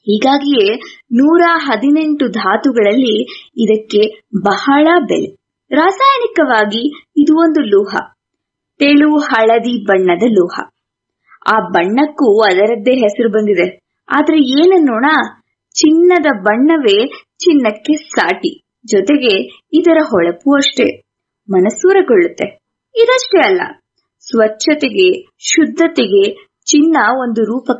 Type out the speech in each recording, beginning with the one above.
ಹೀಗಾಗಿಯೇ ನೂರ ಹದಿನೆಂಟು ಧಾತುಗಳಲ್ಲಿ ಇದಕ್ಕೆ ಬಹಳ ಬೆಲೆ ರಾಸಾಯನಿಕವಾಗಿ ಇದು ಒಂದು ಲೋಹ ತೆಳು ಹಳದಿ ಬಣ್ಣದ ಲೋಹ ಆ ಬಣ್ಣಕ್ಕೂ ಅದರದ್ದೇ ಹೆಸರು ಬಂದಿದೆ ಆದ್ರೆ ಏನನ್ನೋಣ ಚಿನ್ನದ ಬಣ್ಣವೇ ಚಿನ್ನಕ್ಕೆ ಸಾಟಿ ಜೊತೆಗೆ ಇದರ ಹೊಳಪು ಅಷ್ಟೇ ಮನಸ್ಸೂರಗೊಳ್ಳುತ್ತೆ ಇದಷ್ಟೇ ಅಲ್ಲ ಸ್ವಚ್ಛತೆಗೆ ಶುದ್ಧತೆಗೆ ಚಿನ್ನ ಒಂದು ರೂಪಕ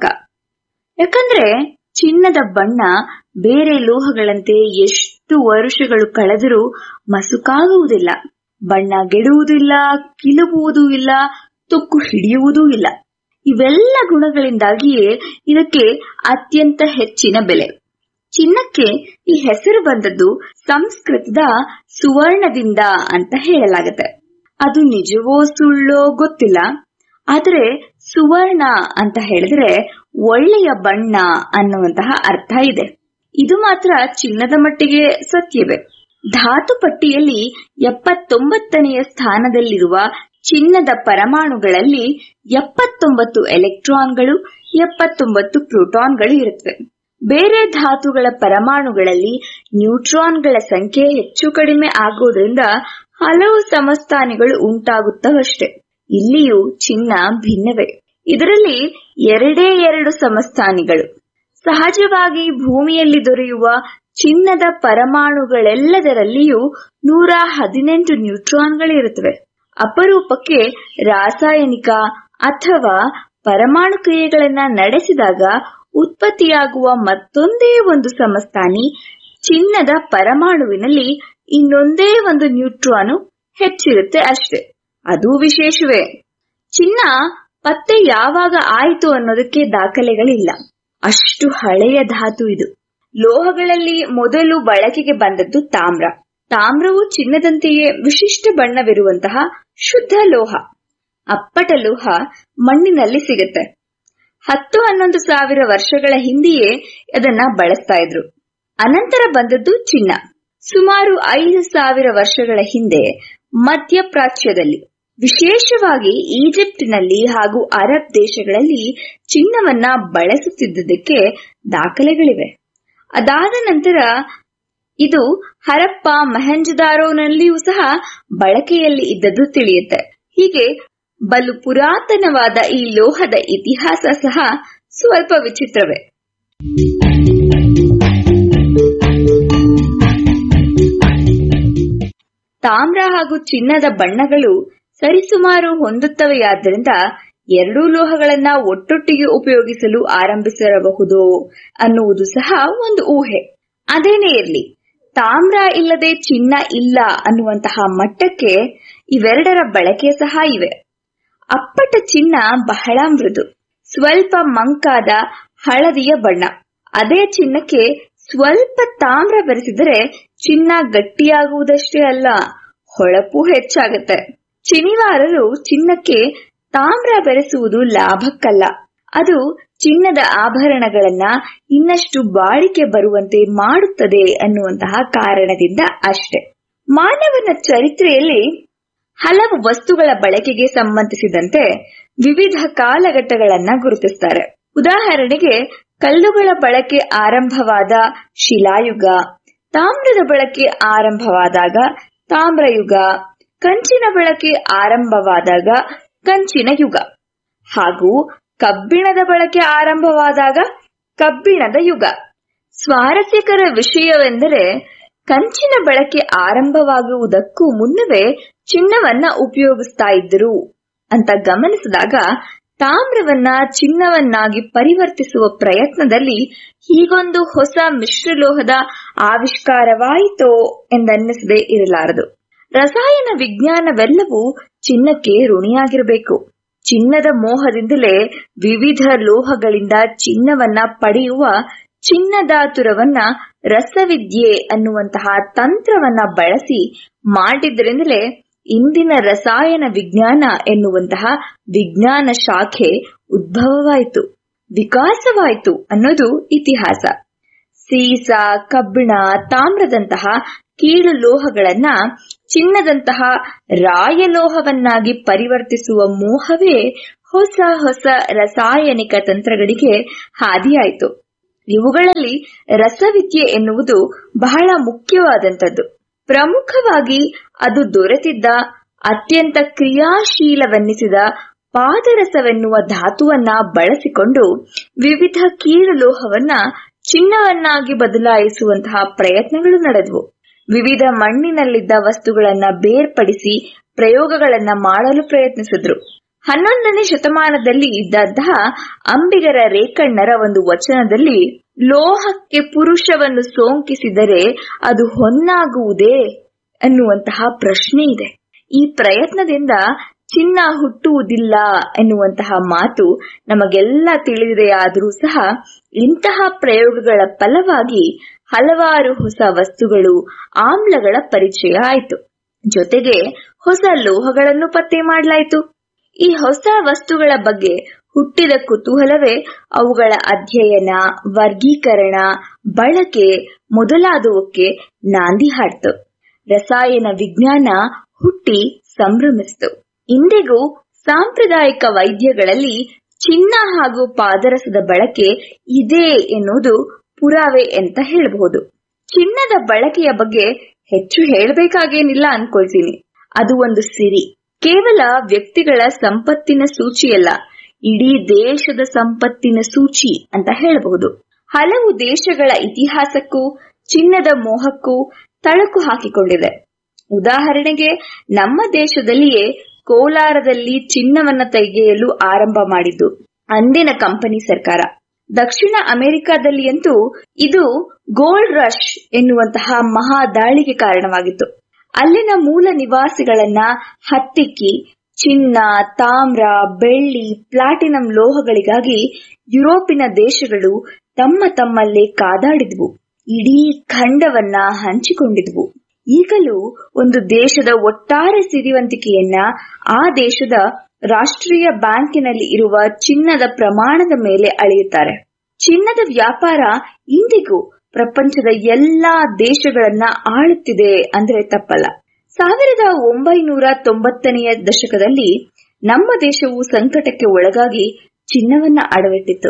ಯಾಕಂದ್ರೆ ಚಿನ್ನದ ಬಣ್ಣ ಬೇರೆ ಲೋಹಗಳಂತೆ ಎಷ್ಟು ವರುಷಗಳು ಕಳೆದರೂ ಮಸುಕಾಗುವುದಿಲ್ಲ ಬಣ್ಣ ಗೆಡುವುದಿಲ್ಲ ಕಿಲುಬುವುದೂ ಇಲ್ಲ ತುಕ್ಕು ಹಿಡಿಯುವುದೂ ಇಲ್ಲ ಇವೆಲ್ಲ ಗುಣಗಳಿಂದಾಗಿಯೇ ಇದಕ್ಕೆ ಅತ್ಯಂತ ಹೆಚ್ಚಿನ ಬೆಲೆ ಚಿನ್ನಕ್ಕೆ ಈ ಹೆಸರು ಬಂದದ್ದು ಸಂಸ್ಕೃತದ ಸುವರ್ಣದಿಂದ ಅಂತ ಹೇಳಲಾಗುತ್ತೆ ಅದು ನಿಜವೋ ಸುಳ್ಳೋ ಗೊತ್ತಿಲ್ಲ ಆದ್ರೆ ಸುವರ್ಣ ಅಂತ ಹೇಳಿದ್ರೆ ಒಳ್ಳೆಯ ಬಣ್ಣ ಅನ್ನುವಂತಹ ಅರ್ಥ ಇದೆ ಇದು ಮಾತ್ರ ಚಿನ್ನದ ಮಟ್ಟಿಗೆ ಸತ್ಯವೇ ಧಾತು ಪಟ್ಟಿಯಲ್ಲಿ ಎಪ್ಪತ್ತೊಂಬತ್ತನೆಯ ಸ್ಥಾನದಲ್ಲಿರುವ ಚಿನ್ನದ ಪರಮಾಣುಗಳಲ್ಲಿ ಎಪ್ಪತ್ತೊಂಬತ್ತು ಎಲೆಕ್ಟ್ರಾನ್ಗಳು ಎಪ್ಪತ್ತೊಂಬತ್ತು ಪ್ರೋಟಾನ್ಗಳು ಇರುತ್ತವೆ ಬೇರೆ ಧಾತುಗಳ ಪರಮಾಣುಗಳಲ್ಲಿ ನ್ಯೂಟ್ರಾನ್ಗಳ ಸಂಖ್ಯೆ ಹೆಚ್ಚು ಕಡಿಮೆ ಆಗೋದ್ರಿಂದ ಹಲವು ಸಮಸ್ಥಾನಿಗಳು ಉಂಟಾಗುತ್ತವಷ್ಟೇ ಇಲ್ಲಿಯೂ ಚಿನ್ನ ಭಿನ್ನವೇ ಇದರಲ್ಲಿ ಎರಡೇ ಎರಡು ಸಮಸ್ಥಾನಿಗಳು ಸಹಜವಾಗಿ ಭೂಮಿಯಲ್ಲಿ ದೊರೆಯುವ ಚಿನ್ನದ ಪರಮಾಣುಗಳೆಲ್ಲದರಲ್ಲಿಯೂ ನೂರ ಹದಿನೆಂಟು ನ್ಯೂಟ್ರಾನ್ಗಳಿರುತ್ತವೆ ಅಪರೂಪಕ್ಕೆ ರಾಸಾಯನಿಕ ಅಥವಾ ಪರಮಾಣು ಕ್ರಿಯೆಗಳನ್ನ ನಡೆಸಿದಾಗ ಉತ್ಪತ್ತಿಯಾಗುವ ಮತ್ತೊಂದೇ ಒಂದು ಸಮಸ್ಥಾನಿ ಚಿನ್ನದ ಪರಮಾಣುವಿನಲ್ಲಿ ಇನ್ನೊಂದೇ ಒಂದು ನ್ಯೂಟ್ರಾನು ಹೆಚ್ಚಿರುತ್ತೆ ಅಷ್ಟೇ ಅದು ವಿಶೇಷವೇ ಚಿನ್ನ ಪತ್ತೆ ಯಾವಾಗ ಆಯಿತು ಅನ್ನೋದಕ್ಕೆ ದಾಖಲೆಗಳಿಲ್ಲ ಅಷ್ಟು ಹಳೆಯ ಧಾತು ಇದು ಲೋಹಗಳಲ್ಲಿ ಮೊದಲು ಬಳಕೆಗೆ ಬಂದದ್ದು ತಾಮ್ರ ತಾಮ್ರವು ಚಿನ್ನದಂತೆಯೇ ವಿಶಿಷ್ಟ ಬಣ್ಣವಿರುವಂತಹ ಶುದ್ಧ ಲೋಹ ಅಪ್ಪಟ ಲೋಹ ಮಣ್ಣಿನಲ್ಲಿ ಸಿಗುತ್ತೆ ಹತ್ತು ಹನ್ನೊಂದು ಸಾವಿರ ವರ್ಷಗಳ ಹಿಂದೆಯೇ ಅದನ್ನ ಬಳಸ್ತಾ ಇದ್ರು ಅನಂತರ ಬಂದದ್ದು ಚಿನ್ನ ಸುಮಾರು ಐದು ಸಾವಿರ ವರ್ಷಗಳ ಹಿಂದೆ ಮಧ್ಯಪ್ರಾಚ್ಯದಲ್ಲಿ ವಿಶೇಷವಾಗಿ ಈಜಿಪ್ಟಿನಲ್ಲಿ ಹಾಗೂ ಅರಬ್ ದೇಶಗಳಲ್ಲಿ ಚಿನ್ನವನ್ನ ಬಳಸುತ್ತಿದ್ದುದಕ್ಕೆ ದಾಖಲೆಗಳಿವೆ ಅದಾದ ನಂತರ ಇದು ಹರಪ್ಪ ಮೆಹಂಜದಾರೋನಲ್ಲಿಯೂ ಸಹ ಬಳಕೆಯಲ್ಲಿ ಇದ್ದದ್ದು ತಿಳಿಯುತ್ತೆ ಹೀಗೆ ಬಲು ಪುರಾತನವಾದ ಈ ಲೋಹದ ಇತಿಹಾಸ ಸಹ ಸ್ವಲ್ಪ ವಿಚಿತ್ರವೇ ತಾಮ್ರ ಹಾಗೂ ಚಿನ್ನದ ಬಣ್ಣಗಳು ಸರಿಸುಮಾರು ಹೊಂದುತ್ತವೆಯಾದ್ದರಿಂದ ಎರಡೂ ಲೋಹಗಳನ್ನ ಒಟ್ಟೊಟ್ಟಿಗೆ ಉಪಯೋಗಿಸಲು ಆರಂಭಿಸಿರಬಹುದು ಅನ್ನುವುದು ಸಹ ಒಂದು ಊಹೆ ಅದೇನೇ ಇರಲಿ ತಾಮ್ರ ಇಲ್ಲದೆ ಚಿನ್ನ ಇಲ್ಲ ಅನ್ನುವಂತಹ ಮಟ್ಟಕ್ಕೆ ಇವೆರಡರ ಬಳಕೆ ಸಹ ಇವೆ ಅಪ್ಪಟ ಚಿನ್ನ ಬಹಳ ಮೃದು ಸ್ವಲ್ಪ ಮಂಕಾದ ಹಳದಿಯ ಬಣ್ಣ ಅದೇ ಚಿನ್ನಕ್ಕೆ ಸ್ವಲ್ಪ ತಾಮ್ರ ಬೆರೆಸಿದರೆ ಚಿನ್ನ ಗಟ್ಟಿಯಾಗುವುದಷ್ಟೇ ಅಲ್ಲ ಹೊಳಪು ಹೆಚ್ಚಾಗುತ್ತೆ ಚಿನಿವಾರರು ಚಿನ್ನಕ್ಕೆ ತಾಮ್ರ ಬೆರೆಸುವುದು ಲಾಭಕ್ಕಲ್ಲ ಅದು ಚಿನ್ನದ ಆಭರಣಗಳನ್ನ ಇನ್ನಷ್ಟು ಬಾಳಿಕೆ ಬರುವಂತೆ ಮಾಡುತ್ತದೆ ಅನ್ನುವಂತಹ ಕಾರಣದಿಂದ ಅಷ್ಟೆ ಮಾನವನ ಚರಿತ್ರೆಯಲ್ಲಿ ಹಲವು ವಸ್ತುಗಳ ಬಳಕೆಗೆ ಸಂಬಂಧಿಸಿದಂತೆ ವಿವಿಧ ಕಾಲಘಟ್ಟಗಳನ್ನ ಗುರುತಿಸ್ತಾರೆ ಉದಾಹರಣೆಗೆ ಕಲ್ಲುಗಳ ಬಳಕೆ ಆರಂಭವಾದ ಶಿಲಾಯುಗ ತಾಮ್ರದ ಬಳಕೆ ಆರಂಭವಾದಾಗ ತಾಮ್ರಯುಗ ಕಂಚಿನ ಬಳಕೆ ಆರಂಭವಾದಾಗ ಕಂಚಿನ ಯುಗ ಹಾಗೂ ಕಬ್ಬಿಣದ ಬಳಕೆ ಆರಂಭವಾದಾಗ ಕಬ್ಬಿಣದ ಯುಗ ಸ್ವಾರಸ್ಯಕರ ವಿಷಯವೆಂದರೆ ಕಂಚಿನ ಬಳಕೆ ಆರಂಭವಾಗುವುದಕ್ಕೂ ಮುನ್ನವೇ ಚಿನ್ನವನ್ನ ಉಪಯೋಗಿಸ್ತಾ ಇದ್ದರು ಅಂತ ಗಮನಿಸಿದಾಗ ತಾಮ್ರವನ್ನ ಚಿನ್ನವನ್ನಾಗಿ ಪರಿವರ್ತಿಸುವ ಪ್ರಯತ್ನದಲ್ಲಿ ಹೀಗೊಂದು ಹೊಸ ಮಿಶ್ರಲೋಹದ ಆವಿಷ್ಕಾರವಾಯಿತೋ ಎಂದನ್ನಿಸದೆ ಇರಲಾರದು ರಸಾಯನ ವಿಜ್ಞಾನವೆಲ್ಲವೂ ಚಿನ್ನಕ್ಕೆ ಋಣಿಯಾಗಿರಬೇಕು ಚಿನ್ನದ ಮೋಹದಿಂದಲೇ ವಿವಿಧ ಲೋಹಗಳಿಂದ ಚಿನ್ನವನ್ನ ಪಡೆಯುವ ಚಿನ್ನದಾತುರವನ್ನ ರಸವಿದ್ಯೆ ಅನ್ನುವಂತಹ ತಂತ್ರವನ್ನ ಬಳಸಿ ಮಾಡಿದ್ರಿಂದಲೇ ಇಂದಿನ ರಸಾಯನ ವಿಜ್ಞಾನ ಎನ್ನುವಂತಹ ವಿಜ್ಞಾನ ಶಾಖೆ ಉದ್ಭವವಾಯಿತು ವಿಕಾಸವಾಯಿತು ಅನ್ನೋದು ಇತಿಹಾಸ ಸೀಸ ಕಬ್ಬಿಣ ತಾಮ್ರದಂತಹ ಕೀಳು ಲೋಹಗಳನ್ನ ಚಿನ್ನದಂತಹ ರಾಯಲೋಹವನ್ನಾಗಿ ಪರಿವರ್ತಿಸುವ ಮೋಹವೇ ಹೊಸ ಹೊಸ ರಾಸಾಯನಿಕ ತಂತ್ರಗಳಿಗೆ ಹಾದಿಯಾಯಿತು ಇವುಗಳಲ್ಲಿ ರಸವಿದ್ಯೆ ಎನ್ನುವುದು ಬಹಳ ಮುಖ್ಯವಾದಂಥದ್ದು ಪ್ರಮುಖವಾಗಿ ಅದು ದೊರೆತಿದ್ದ ಅತ್ಯಂತ ಕ್ರಿಯಾಶೀಲವೆನ್ನಿಸಿದ ಪಾದರಸವೆನ್ನುವ ಧಾತುವನ್ನ ಬಳಸಿಕೊಂಡು ವಿವಿಧ ಕೀಳು ಲೋಹವನ್ನ ಚಿನ್ನವನ್ನಾಗಿ ಬದಲಾಯಿಸುವಂತಹ ಪ್ರಯತ್ನಗಳು ನಡೆದವು ವಿವಿಧ ಮಣ್ಣಿನಲ್ಲಿದ್ದ ವಸ್ತುಗಳನ್ನ ಬೇರ್ಪಡಿಸಿ ಪ್ರಯೋಗಗಳನ್ನ ಮಾಡಲು ಪ್ರಯತ್ನಿಸಿದ್ರು ಹನ್ನೊಂದನೇ ಶತಮಾನದಲ್ಲಿ ಇದ್ದಂತಹ ಅಂಬಿಗರ ರೇಕಣ್ಣರ ಒಂದು ವಚನದಲ್ಲಿ ಲೋಹಕ್ಕೆ ಪುರುಷವನ್ನು ಸೋಂಕಿಸಿದರೆ ಅದು ಹೊನ್ನಾಗುವುದೇ ಎನ್ನುವಂತಹ ಪ್ರಶ್ನೆ ಇದೆ ಈ ಪ್ರಯತ್ನದಿಂದ ಚಿನ್ನ ಹುಟ್ಟುವುದಿಲ್ಲ ಎನ್ನುವಂತಹ ಮಾತು ನಮಗೆಲ್ಲ ತಿಳಿದಿದೆಯಾದರೂ ಸಹ ಇಂತಹ ಪ್ರಯೋಗಗಳ ಫಲವಾಗಿ ಹಲವಾರು ಹೊಸ ವಸ್ತುಗಳು ಆಮ್ಲಗಳ ಪರಿಚಯ ಆಯಿತು ಜೊತೆಗೆ ಹೊಸ ಲೋಹಗಳನ್ನು ಪತ್ತೆ ಮಾಡಲಾಯಿತು ಈ ಹೊಸ ವಸ್ತುಗಳ ಬಗ್ಗೆ ಹುಟ್ಟಿದ ಕುತೂಹಲವೇ ಅವುಗಳ ಅಧ್ಯಯನ ವರ್ಗೀಕರಣ ಬಳಕೆ ಮೊದಲಾದವಕ್ಕೆ ನಾಂದಿ ಹಾಡ್ತು ರಸಾಯನ ವಿಜ್ಞಾನ ಹುಟ್ಟಿ ಸಂಭ್ರಮಿಸಿತು ಇಂದಿಗೂ ಸಾಂಪ್ರದಾಯಿಕ ವೈದ್ಯಗಳಲ್ಲಿ ಚಿನ್ನ ಹಾಗೂ ಪಾದರಸದ ಬಳಕೆ ಇದೆ ಎನ್ನುವುದು ಪುರಾವೆ ಅಂತ ಹೇಳಬಹುದು ಚಿನ್ನದ ಬಳಕೆಯ ಬಗ್ಗೆ ಹೆಚ್ಚು ಹೇಳಬೇಕಾಗೇನಿಲ್ಲ ಅನ್ಕೊಳ್ತೀನಿ ಅದು ಒಂದು ಸಿರಿ ಕೇವಲ ವ್ಯಕ್ತಿಗಳ ಸಂಪತ್ತಿನ ಸೂಚಿಯಲ್ಲ ಇಡೀ ದೇಶದ ಸಂಪತ್ತಿನ ಸೂಚಿ ಅಂತ ಹೇಳಬಹುದು ಹಲವು ದೇಶಗಳ ಇತಿಹಾಸಕ್ಕೂ ಚಿನ್ನದ ಮೋಹಕ್ಕೂ ತಳಕು ಹಾಕಿಕೊಂಡಿದೆ ಉದಾಹರಣೆಗೆ ನಮ್ಮ ದೇಶದಲ್ಲಿಯೇ ಕೋಲಾರದಲ್ಲಿ ಚಿನ್ನವನ್ನ ತೆಗೆಯಲು ಆರಂಭ ಮಾಡಿದ್ದು ಅಂದಿನ ಕಂಪನಿ ಸರ್ಕಾರ ದಕ್ಷಿಣ ಅಮೆರಿಕಾದಲ್ಲಿಯಂತೂ ಇದು ಗೋಲ್ಡ್ ರಶ್ ಎನ್ನುವಂತಹ ಮಹಾ ದಾಳಿಗೆ ಕಾರಣವಾಗಿತ್ತು ಅಲ್ಲಿನ ಮೂಲ ನಿವಾಸಿಗಳನ್ನ ಹತ್ತಿಕ್ಕಿ ಚಿನ್ನ ತಾಮ್ರ ಬೆಳ್ಳಿ ಪ್ಲಾಟಿನಂ ಲೋಹಗಳಿಗಾಗಿ ಯುರೋಪಿನ ದೇಶಗಳು ತಮ್ಮ ತಮ್ಮಲ್ಲೇ ಕಾದಾಡಿದ್ವು ಇಡೀ ಖಂಡವನ್ನ ಹಂಚಿಕೊಂಡಿದ್ವು ಈಗಲೂ ಒಂದು ದೇಶದ ಒಟ್ಟಾರೆ ಸಿರಿವಂತಿಕೆಯನ್ನ ಆ ದೇಶದ ರಾಷ್ಟ್ರೀಯ ಬ್ಯಾಂಕಿನಲ್ಲಿ ಇರುವ ಚಿನ್ನದ ಪ್ರಮಾಣದ ಮೇಲೆ ಅಳೆಯುತ್ತಾರೆ ಚಿನ್ನದ ವ್ಯಾಪಾರ ಇಂದಿಗೂ ಪ್ರಪಂಚದ ಎಲ್ಲಾ ದೇಶಗಳನ್ನ ಆಳುತ್ತಿದೆ ಅಂದ್ರೆ ತಪ್ಪಲ್ಲ ಸಾವಿರದ ಒಂಬೈನೂರ ತೊಂಬತ್ತನೆಯ ದಶಕದಲ್ಲಿ ನಮ್ಮ ದೇಶವು ಸಂಕಟಕ್ಕೆ ಒಳಗಾಗಿ ಚಿನ್ನವನ್ನ ಅಡವಿಟ್ಟಿತ್ತು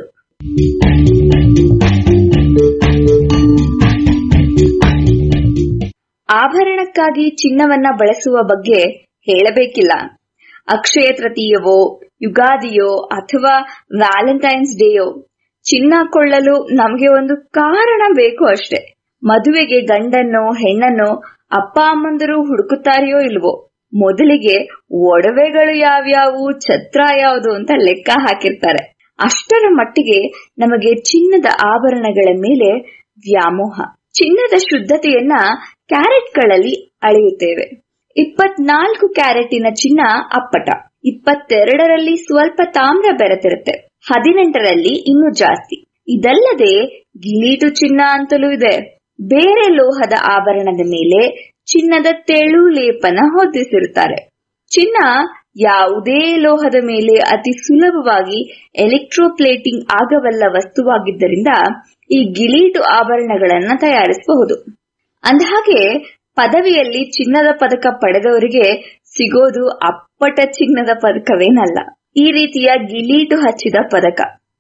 ಆಭರಣಕ್ಕಾಗಿ ಚಿನ್ನವನ್ನ ಬಳಸುವ ಬಗ್ಗೆ ಹೇಳಬೇಕಿಲ್ಲ ಅಕ್ಷಯ ತೃತೀಯವೋ ಯುಗಾದಿಯೋ ಅಥವಾ ವ್ಯಾಲೆಂಟೈನ್ಸ್ ಡೇಯೋ ಚಿನ್ನ ಕೊಳ್ಳಲು ನಮಗೆ ಒಂದು ಕಾರಣ ಬೇಕು ಅಷ್ಟೇ ಮದುವೆಗೆ ಗಂಡನ್ನೋ ಹೆಣ್ಣನ್ನೋ ಅಪ್ಪ ಅಮ್ಮಂದರು ಹುಡುಕುತ್ತಾರೆಯೋ ಇಲ್ವೋ ಮೊದಲಿಗೆ ಒಡವೆಗಳು ಯಾವ್ಯಾವು ಛತ್ರ ಯಾವುದು ಅಂತ ಲೆಕ್ಕ ಹಾಕಿರ್ತಾರೆ ಅಷ್ಟರ ಮಟ್ಟಿಗೆ ನಮಗೆ ಚಿನ್ನದ ಆಭರಣಗಳ ಮೇಲೆ ವ್ಯಾಮೋಹ ಚಿನ್ನದ ಶುದ್ಧತೆಯನ್ನ ಕ್ಯಾರೆಟ್ಗಳಲ್ಲಿ ಅಳೆಯುತ್ತೇವೆ ಇಪ್ಪತ್ನಾಲ್ಕು ಕ್ಯಾರೆಟಿನ ಚಿನ್ನ ಅಪ್ಪಟ ಇಪ್ಪತ್ತೆರಡರಲ್ಲಿ ಸ್ವಲ್ಪ ತಾಮ್ರ ಬೆರೆತಿರುತ್ತೆ ಹದಿನೆಂಟರಲ್ಲಿ ಇನ್ನೂ ಜಾಸ್ತಿ ಇದಲ್ಲದೆ ಗಿಲೀಟು ಚಿನ್ನ ಅಂತಲೂ ಇದೆ ಬೇರೆ ಲೋಹದ ಆಭರಣದ ಮೇಲೆ ಚಿನ್ನದ ತೆಳು ಲೇಪನ ಹೊದಿಸಿರುತ್ತಾರೆ ಚಿನ್ನ ಯಾವುದೇ ಲೋಹದ ಮೇಲೆ ಅತಿ ಸುಲಭವಾಗಿ ಎಲೆಕ್ಟ್ರೋಪ್ಲೇಟಿಂಗ್ ಆಗಬಲ್ಲ ವಸ್ತುವಾಗಿದ್ದರಿಂದ ಈ ಗಿಲೀಟು ಆಭರಣಗಳನ್ನ ತಯಾರಿಸಬಹುದು ಅಂದಹಾಗೆ ಪದವಿಯಲ್ಲಿ ಚಿನ್ನದ ಪದಕ ಪಡೆದವರಿಗೆ ಸಿಗೋದು ಅಪ್ಪಟ ಚಿನ್ನದ ಪದಕವೇನಲ್ಲ ಈ ರೀತಿಯ ಗಿಲೀಟು ಹಚ್ಚಿದ ಪದಕ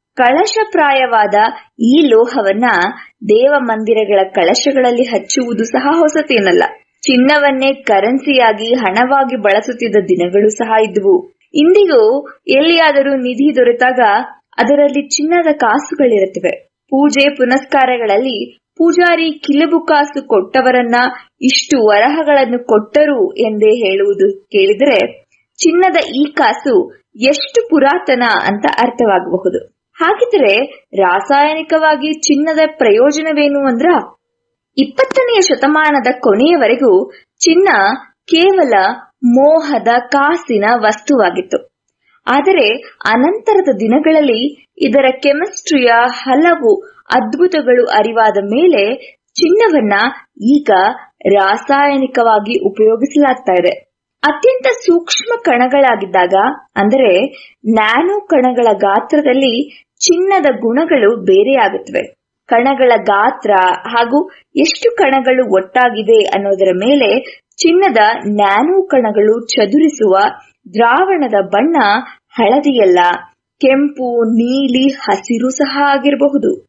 ಕಳಶಪ್ರಾಯವಾದ ಈ ಲೋಹವನ್ನ ದೇವ ಮಂದಿರಗಳ ಕಳಶಗಳಲ್ಲಿ ಹಚ್ಚುವುದು ಸಹ ಹೊಸತೇನಲ್ಲ ಚಿನ್ನವನ್ನೇ ಕರೆನ್ಸಿಯಾಗಿ ಹಣವಾಗಿ ಬಳಸುತ್ತಿದ್ದ ದಿನಗಳು ಸಹ ಇದ್ವು ಇಂದಿಗೂ ಎಲ್ಲಿಯಾದರೂ ನಿಧಿ ದೊರೆತಾಗ ಅದರಲ್ಲಿ ಚಿನ್ನದ ಕಾಸುಗಳಿರುತ್ತವೆ ಪೂಜೆ ಪುನಸ್ಕಾರಗಳಲ್ಲಿ ಪೂಜಾರಿ ಕಿಲುಬು ಕಾಸು ಕೊಟ್ಟವರನ್ನ ಇಷ್ಟು ವರಹಗಳನ್ನು ಕೊಟ್ಟರು ಎಂದೇ ಹೇಳುವುದು ಕೇಳಿದರೆ ಚಿನ್ನದ ಈ ಕಾಸು ಎಷ್ಟು ಪುರಾತನ ಅಂತ ಅರ್ಥವಾಗಬಹುದು ಹಾಗಿದ್ರೆ ರಾಸಾಯನಿಕವಾಗಿ ಚಿನ್ನದ ಪ್ರಯೋಜನವೇನು ಅಂದ್ರ ಇಪ್ಪತ್ತನೆಯ ಶತಮಾನದ ಕೊನೆಯವರೆಗೂ ಚಿನ್ನ ಕೇವಲ ಮೋಹದ ಕಾಸಿನ ವಸ್ತುವಾಗಿತ್ತು ಆದರೆ ಅನಂತರದ ದಿನಗಳಲ್ಲಿ ಇದರ ಕೆಮಿಸ್ಟ್ರಿಯ ಹಲವು ಅದ್ಭುತಗಳು ಅರಿವಾದ ಮೇಲೆ ಚಿನ್ನವನ್ನ ಈಗ ರಾಸಾಯನಿಕವಾಗಿ ಉಪಯೋಗಿಸಲಾಗ್ತಾ ಇದೆ ಅತ್ಯಂತ ಸೂಕ್ಷ್ಮ ಕಣಗಳಾಗಿದ್ದಾಗ ಅಂದರೆ ನ್ಯಾನೋ ಕಣಗಳ ಗಾತ್ರದಲ್ಲಿ ಚಿನ್ನದ ಗುಣಗಳು ಬೇರೆಯಾಗುತ್ತವೆ ಕಣಗಳ ಗಾತ್ರ ಹಾಗೂ ಎಷ್ಟು ಕಣಗಳು ಒಟ್ಟಾಗಿದೆ ಅನ್ನೋದರ ಮೇಲೆ ಚಿನ್ನದ ನ್ಯಾನೋ ಕಣಗಳು ಚದುರಿಸುವ ದ್ರಾವಣದ ಬಣ್ಣ ಹಳದಿಯಲ್ಲ ಕೆಂಪು ನೀಲಿ ಹಸಿರು ಸಹ ಆಗಿರಬಹುದು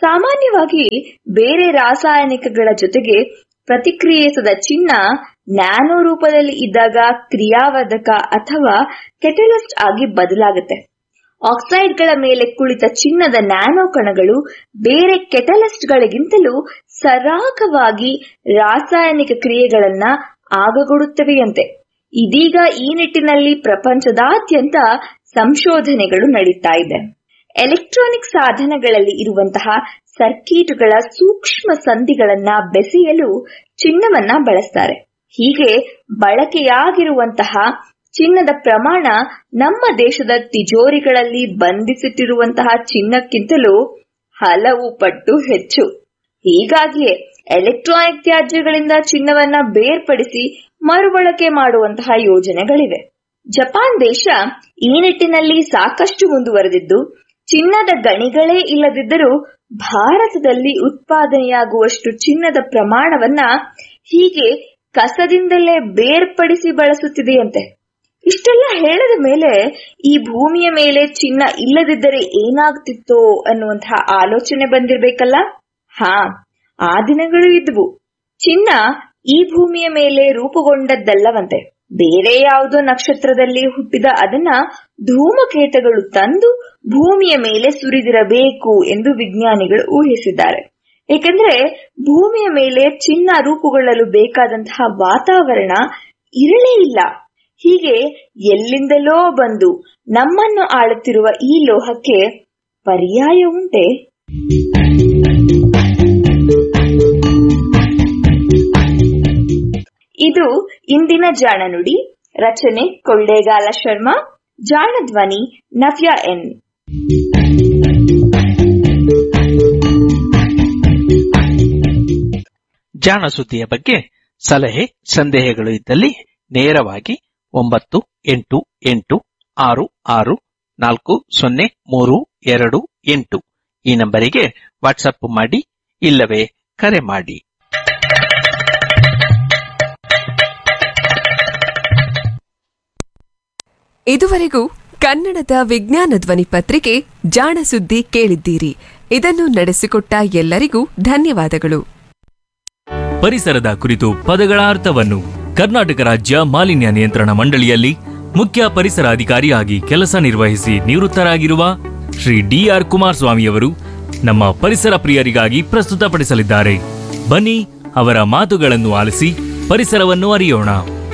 ಸಾಮಾನ್ಯವಾಗಿ ಬೇರೆ ರಾಸಾಯನಿಕಗಳ ಜೊತೆಗೆ ಪ್ರತಿಕ್ರಿಯಿಸದ ಚಿನ್ನ ನ್ಯಾನೋ ರೂಪದಲ್ಲಿ ಇದ್ದಾಗ ಕ್ರಿಯಾವರ್ಧಕ ಅಥವಾ ಕೆಟಲಿಸ್ಟ್ ಆಗಿ ಬದಲಾಗುತ್ತೆ ಆಕ್ಸೈಡ್ಗಳ ಮೇಲೆ ಕುಳಿತ ಚಿನ್ನದ ನ್ಯಾನೋ ಕಣಗಳು ಬೇರೆ ಕೆಟಲಿಸ್ಟ್ಗಳಿಗಿಂತಲೂ ಸರಾಗವಾಗಿ ರಾಸಾಯನಿಕ ಕ್ರಿಯೆಗಳನ್ನ ಆಗಗೊಡುತ್ತವೆಯಂತೆ ಇದೀಗ ಈ ನಿಟ್ಟಿನಲ್ಲಿ ಪ್ರಪಂಚದಾದ್ಯಂತ ಸಂಶೋಧನೆಗಳು ನಡೀತಾ ಇದೆ ಎಲೆಕ್ಟ್ರಾನಿಕ್ ಸಾಧನಗಳಲ್ಲಿ ಇರುವಂತಹ ಸರ್ಕಿಟ್ಗಳ ಸೂಕ್ಷ್ಮ ಸಂಧಿಗಳನ್ನ ಬೆಸೆಯಲು ಚಿನ್ನವನ್ನ ಬಳಸ್ತಾರೆ ಹೀಗೆ ಬಳಕೆಯಾಗಿರುವಂತಹ ಚಿನ್ನದ ಪ್ರಮಾಣ ನಮ್ಮ ದೇಶದ ತಿಜೋರಿಗಳಲ್ಲಿ ಬಂಧಿಸಿಟ್ಟಿರುವಂತಹ ಚಿನ್ನಕ್ಕಿಂತಲೂ ಹಲವು ಪಟ್ಟು ಹೆಚ್ಚು ಹೀಗಾಗಿಯೇ ಎಲೆಕ್ಟ್ರಾನಿಕ್ ತ್ಯಾಜ್ಯಗಳಿಂದ ಚಿನ್ನವನ್ನ ಬೇರ್ಪಡಿಸಿ ಮರುಬಳಕೆ ಮಾಡುವಂತಹ ಯೋಜನೆಗಳಿವೆ ಜಪಾನ್ ದೇಶ ಈ ನಿಟ್ಟಿನಲ್ಲಿ ಸಾಕಷ್ಟು ಮುಂದುವರೆದಿದ್ದು ಚಿನ್ನದ ಗಣಿಗಳೇ ಇಲ್ಲದಿದ್ದರೂ ಭಾರತದಲ್ಲಿ ಉತ್ಪಾದನೆಯಾಗುವಷ್ಟು ಚಿನ್ನದ ಪ್ರಮಾಣವನ್ನ ಹೀಗೆ ಕಸದಿಂದಲೇ ಬೇರ್ಪಡಿಸಿ ಬಳಸುತ್ತಿದೆಯಂತೆ ಇಷ್ಟೆಲ್ಲ ಹೇಳದ ಮೇಲೆ ಈ ಭೂಮಿಯ ಮೇಲೆ ಚಿನ್ನ ಇಲ್ಲದಿದ್ದರೆ ಏನಾಗ್ತಿತ್ತೋ ಅನ್ನುವಂತಹ ಆಲೋಚನೆ ಬಂದಿರ್ಬೇಕಲ್ಲ ಹಾ ಆ ದಿನಗಳು ಇದ್ವು ಚಿನ್ನ ಈ ಭೂಮಿಯ ಮೇಲೆ ರೂಪುಗೊಂಡದ್ದಲ್ಲವಂತೆ ಬೇರೆ ಯಾವುದೋ ನಕ್ಷತ್ರದಲ್ಲಿ ಹುಟ್ಟಿದ ಅದನ್ನ ಧೂಮಕೇತಗಳು ತಂದು ಭೂಮಿಯ ಮೇಲೆ ಸುರಿದಿರಬೇಕು ಎಂದು ವಿಜ್ಞಾನಿಗಳು ಊಹಿಸಿದ್ದಾರೆ ಏಕೆಂದ್ರೆ ಭೂಮಿಯ ಮೇಲೆ ಚಿನ್ನ ರೂಪುಗೊಳ್ಳಲು ಬೇಕಾದಂತಹ ವಾತಾವರಣ ಇರಲೇ ಇಲ್ಲ ಹೀಗೆ ಎಲ್ಲಿಂದಲೋ ಬಂದು ನಮ್ಮನ್ನು ಆಳುತ್ತಿರುವ ಈ ಲೋಹಕ್ಕೆ ಪರ್ಯಾಯ ಉಂಟೆ ಇದು ಇಂದಿನ ಜಾಣನುಡಿ ರಚನೆ ಕೊಳ್ಳೇಗಾಲ ಶರ್ಮಾ ಜಾಣ ಧ್ವನಿ ನವ್ಯ ಎನ್ ಜಾಣ ಸುದ್ದಿಯ ಬಗ್ಗೆ ಸಲಹೆ ಸಂದೇಹಗಳು ಇದ್ದಲ್ಲಿ ನೇರವಾಗಿ ಒಂಬತ್ತು ಎಂಟು ಎಂಟು ಆರು ಆರು ನಾಲ್ಕು ಸೊನ್ನೆ ಮೂರು ಎರಡು ಎಂಟು ಈ ನಂಬರಿಗೆ ವಾಟ್ಸಪ್ ಮಾಡಿ ಇಲ್ಲವೇ ಕರೆ ಮಾಡಿ ಇದುವರೆಗೂ ಕನ್ನಡದ ವಿಜ್ಞಾನ ಧ್ವನಿ ಪತ್ರಿಕೆ ಜಾಣ ಸುದ್ದಿ ಕೇಳಿದ್ದೀರಿ ಇದನ್ನು ನಡೆಸಿಕೊಟ್ಟ ಎಲ್ಲರಿಗೂ ಧನ್ಯವಾದಗಳು ಪರಿಸರದ ಕುರಿತು ಪದಗಳ ಅರ್ಥವನ್ನು ಕರ್ನಾಟಕ ರಾಜ್ಯ ಮಾಲಿನ್ಯ ನಿಯಂತ್ರಣ ಮಂಡಳಿಯಲ್ಲಿ ಮುಖ್ಯ ಪರಿಸರ ಅಧಿಕಾರಿಯಾಗಿ ಕೆಲಸ ನಿರ್ವಹಿಸಿ ನಿವೃತ್ತರಾಗಿರುವ ಶ್ರೀ ಡಿಆರ್ ಕುಮಾರಸ್ವಾಮಿಯವರು ನಮ್ಮ ಪರಿಸರ ಪ್ರಿಯರಿಗಾಗಿ ಪ್ರಸ್ತುತಪಡಿಸಲಿದ್ದಾರೆ ಬನ್ನಿ ಅವರ ಮಾತುಗಳನ್ನು ಆಲಿಸಿ ಪರಿಸರವನ್ನು ಅರಿಯೋಣ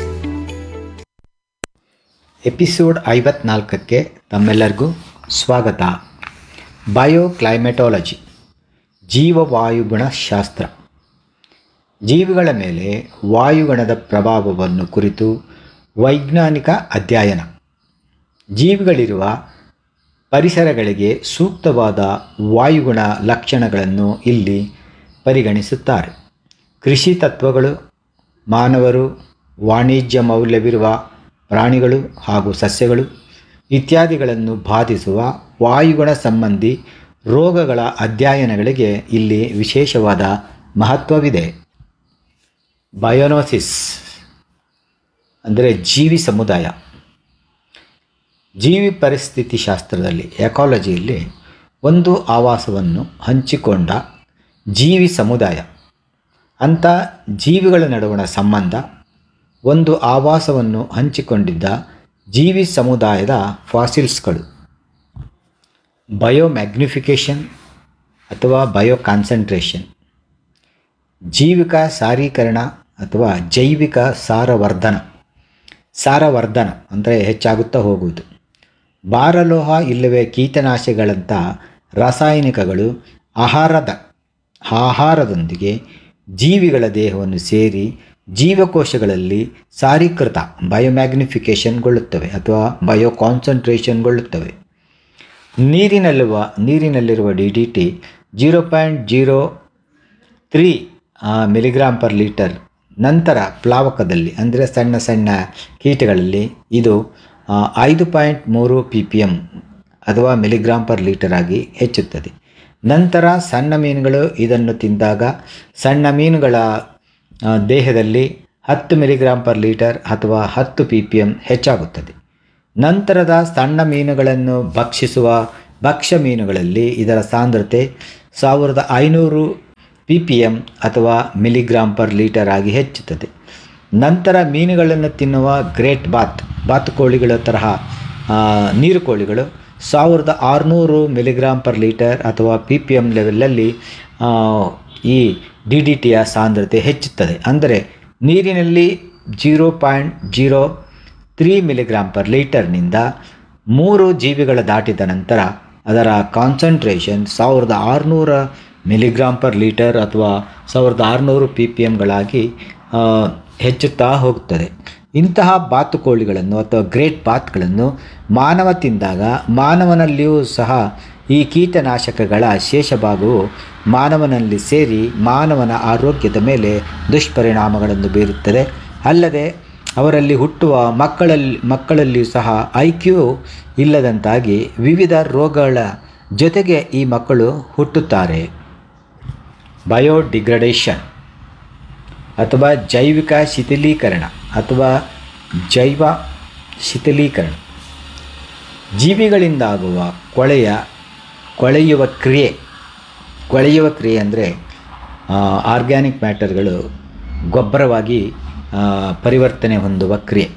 ಎಪಿಸೋಡ್ ಐವತ್ನಾಲ್ಕಕ್ಕೆ ತಮ್ಮೆಲ್ಲರಿಗೂ ಸ್ವಾಗತ ಬಯೋಕ್ಲೈಮೆಟಾಲಜಿ ಜೀವವಾಯುಗುಣ ಶಾಸ್ತ್ರ ಜೀವಿಗಳ ಮೇಲೆ ವಾಯುಗುಣದ ಪ್ರಭಾವವನ್ನು ಕುರಿತು ವೈಜ್ಞಾನಿಕ ಅಧ್ಯಯನ ಜೀವಿಗಳಿರುವ ಪರಿಸರಗಳಿಗೆ ಸೂಕ್ತವಾದ ವಾಯುಗುಣ ಲಕ್ಷಣಗಳನ್ನು ಇಲ್ಲಿ ಪರಿಗಣಿಸುತ್ತಾರೆ ಕೃಷಿ ತತ್ವಗಳು ಮಾನವರು ವಾಣಿಜ್ಯ ಮೌಲ್ಯವಿರುವ ಪ್ರಾಣಿಗಳು ಹಾಗೂ ಸಸ್ಯಗಳು ಇತ್ಯಾದಿಗಳನ್ನು ಬಾಧಿಸುವ ವಾಯುಗುಣ ಸಂಬಂಧಿ ರೋಗಗಳ ಅಧ್ಯಯನಗಳಿಗೆ ಇಲ್ಲಿ ವಿಶೇಷವಾದ ಮಹತ್ವವಿದೆ ಬಯೋನೋಸಿಸ್ ಅಂದರೆ ಜೀವಿ ಸಮುದಾಯ ಜೀವಿ ಪರಿಸ್ಥಿತಿ ಶಾಸ್ತ್ರದಲ್ಲಿ ಎಕಾಲಜಿಯಲ್ಲಿ ಒಂದು ಆವಾಸವನ್ನು ಹಂಚಿಕೊಂಡ ಜೀವಿ ಸಮುದಾಯ ಅಂಥ ಜೀವಿಗಳ ನಡುವಣ ಸಂಬಂಧ ಒಂದು ಆವಾಸವನ್ನು ಹಂಚಿಕೊಂಡಿದ್ದ ಜೀವಿ ಸಮುದಾಯದ ಫಾಸಿಲ್ಸ್ಗಳು ಬಯೋಮ್ಯಾಗ್ನಿಫಿಕೇಷನ್ ಅಥವಾ ಬಯೋ ಕಾನ್ಸಂಟ್ರೇಷನ್ ಜೀವಿಕ ಸಾರೀಕರಣ ಅಥವಾ ಜೈವಿಕ ಸಾರವರ್ಧನ ಸಾರವರ್ಧನ ಅಂದರೆ ಹೆಚ್ಚಾಗುತ್ತಾ ಹೋಗುವುದು ಭಾರಲೋಹ ಇಲ್ಲವೇ ಕೀಟನಾಶಗಳಂಥ ರಾಸಾಯನಿಕಗಳು ಆಹಾರದ ಆಹಾರದೊಂದಿಗೆ ಜೀವಿಗಳ ದೇಹವನ್ನು ಸೇರಿ ಜೀವಕೋಶಗಳಲ್ಲಿ ಸಾರೀಕೃತ ಬಯೋಮ್ಯಾಗ್ನಿಫಿಕೇಷನ್ಗೊಳ್ಳುತ್ತವೆ ಅಥವಾ ಬಯೋ ಕಾನ್ಸಂಟ್ರೇಷನ್ಗೊಳ್ಳುತ್ತವೆ ನೀರಿನಲ್ಲಿರುವ ನೀರಿನಲ್ಲಿರುವ D D T zero point zero three milligram per litre ನಂತರ ಪ್ಲಾವಕದಲ್ಲಿ ಅಂದರೆ ಸಣ್ಣ ಸಣ್ಣ ಕೀಟಗಳಲ್ಲಿ ಇದು ಆ, ಐದು ಪಾಯಿಂಟ್ ಮೂರು ಪಿ ಪಿ ಎಮ್ ಅಥವಾ ಮಿಲಿಗ್ರಾಮ್ ಪರ್ ಲೀಟರ್ ಆಗಿ ಹೆಚ್ಚುತ್ತದೆ ನಂತರ ಸಣ್ಣ ಮೀನುಗಳು ಇದನ್ನು ತಿಂದಾಗ ಸಣ್ಣ ಮೀನುಗಳ ಆ, ದೇಹದಲ್ಲಿ ಹತ್ತು ಮಿಲಿಗ್ರಾಮ್ ಪರ್ ಲೀಟರ್ ಅಥವಾ ಹತ್ತು ಪಿ ಪಿ ಎಮ್ ಹೆಚ್ಚಾಗುತ್ತದೆ ನಂತರದ ಸಣ್ಣ ಮೀನುಗಳನ್ನು ಭಕ್ಷಿಸುವ ಭಕ್ಷ್ಯ ಮೀನುಗಳಲ್ಲಿ ಇದರ ಸಾಂದ್ರತೆ ಸಾವಿರದ ಐನೂರು ಪಿ ಪಿ ಎಮ್ ಅಥವಾ ಮಿಲಿಗ್ರಾಮ್ ಪರ್ ಲೀಟರ್ ಆಗಿ ಹೆಚ್ಚುತ್ತದೆ ನಂತರ ಮೀನುಗಳನ್ನು ತಿನ್ನುವ ಗ್ರೇಟ್ ಬಾತ್ ಬಾತುಕೋಳಿಗಳ ತರಹ ಆ, ನೀರು ಕೋಳಿಗಳು ಸಾವಿರದ ಆರುನೂರು ಮಿಲಿಗ್ರಾಮ್ ಪರ್ ಲೀಟರ್ ಅಥವಾ ಪಿ ಪಿ ಎಮ್ ಲೆವೆಲಲ್ಲಿ ಆ, ಈ ಡಿ ಡಿ ಟಿಯ ಸಾಂದ್ರತೆ ಹೆಚ್ಚುತ್ತದೆ ಅಂದರೆ ನೀರಿನಲ್ಲಿ zero point zero three milligram per ಲೀಟರ್ನಿಂದ ಮೂರು ಜೀವಿಗಳ ದಾಟಿದ ನಂತರ ಅದರ ಕಾನ್ಸಂಟ್ರೇಷನ್ ಸಾವಿರದ ಆರುನೂರ ಮಿಲಿಗ್ರಾಮ್ ಪರ್ ಲೀಟರ್ ಅಥವಾ ಸಾವಿರದ ಆರುನೂರು ಪಿ ಪಿ ಎಮ್ಗಳಾಗಿ ಹೆಚ್ಚುತ್ತಾ ಹೋಗುತ್ತದೆ ಇಂತಹ ಬಾತುಕೋಳಿಗಳನ್ನು ಅಥವಾ ಗ್ರೇಟ್ ಬಾತ್ಗಳನ್ನು ಮಾನವ ತಿಂದಾಗ ಮಾನವನಲ್ಲಿಯೂ ಸಹ ಈ ಕೀಟನಾಶಕಗಳ ಶೇಷ ಭಾಗವು ಮಾನವನಲ್ಲಿ ಸೇರಿ ಮಾನವನ ಆರೋಗ್ಯದ ಮೇಲೆ ದುಷ್ಪರಿಣಾಮಗಳನ್ನು ಬೀರುತ್ತದೆ ಅಲ್ಲದೆ ಅವರಲ್ಲಿ ಹುಟ್ಟುವ ಮಕ್ಕಳಲ್ಲಿ ಮಕ್ಕಳಲ್ಲಿಯೂ ಸಹ ಐ ಕ್ಯೂ ಇಲ್ಲದಂತಾಗಿ ವಿವಿಧ ರೋಗಗಳ ಜೊತೆಗೆ ಈ ಮಕ್ಕಳು ಹುಟ್ಟುತ್ತಾರೆ ಬಯೋಡಿಗ್ರಡೇಷನ್ ಅಥವಾ ಜೈವಿಕ ಶಿಥಿಲೀಕರಣ ಅಥವಾ ಜೈವ ಶಿಥಿಲೀಕರಣ ಜೀವಿಗಳಿಂದಾಗುವ ಕೊಳೆಯ ಕೊಳೆಯುವ ಕ್ರಿಯೆ ಕೊಳೆಯುವ ಕ್ರಿಯೆ ಅಂದರೆ ಆರ್ಗ್ಯಾನಿಕ್ ಮ್ಯಾಟರ್ಗಳು ಗೊಬ್ಬರವಾಗಿ ಆ, ಪರಿವರ್ತನೆ ಹೊಂದುವ ಕ್ರಿಯೆ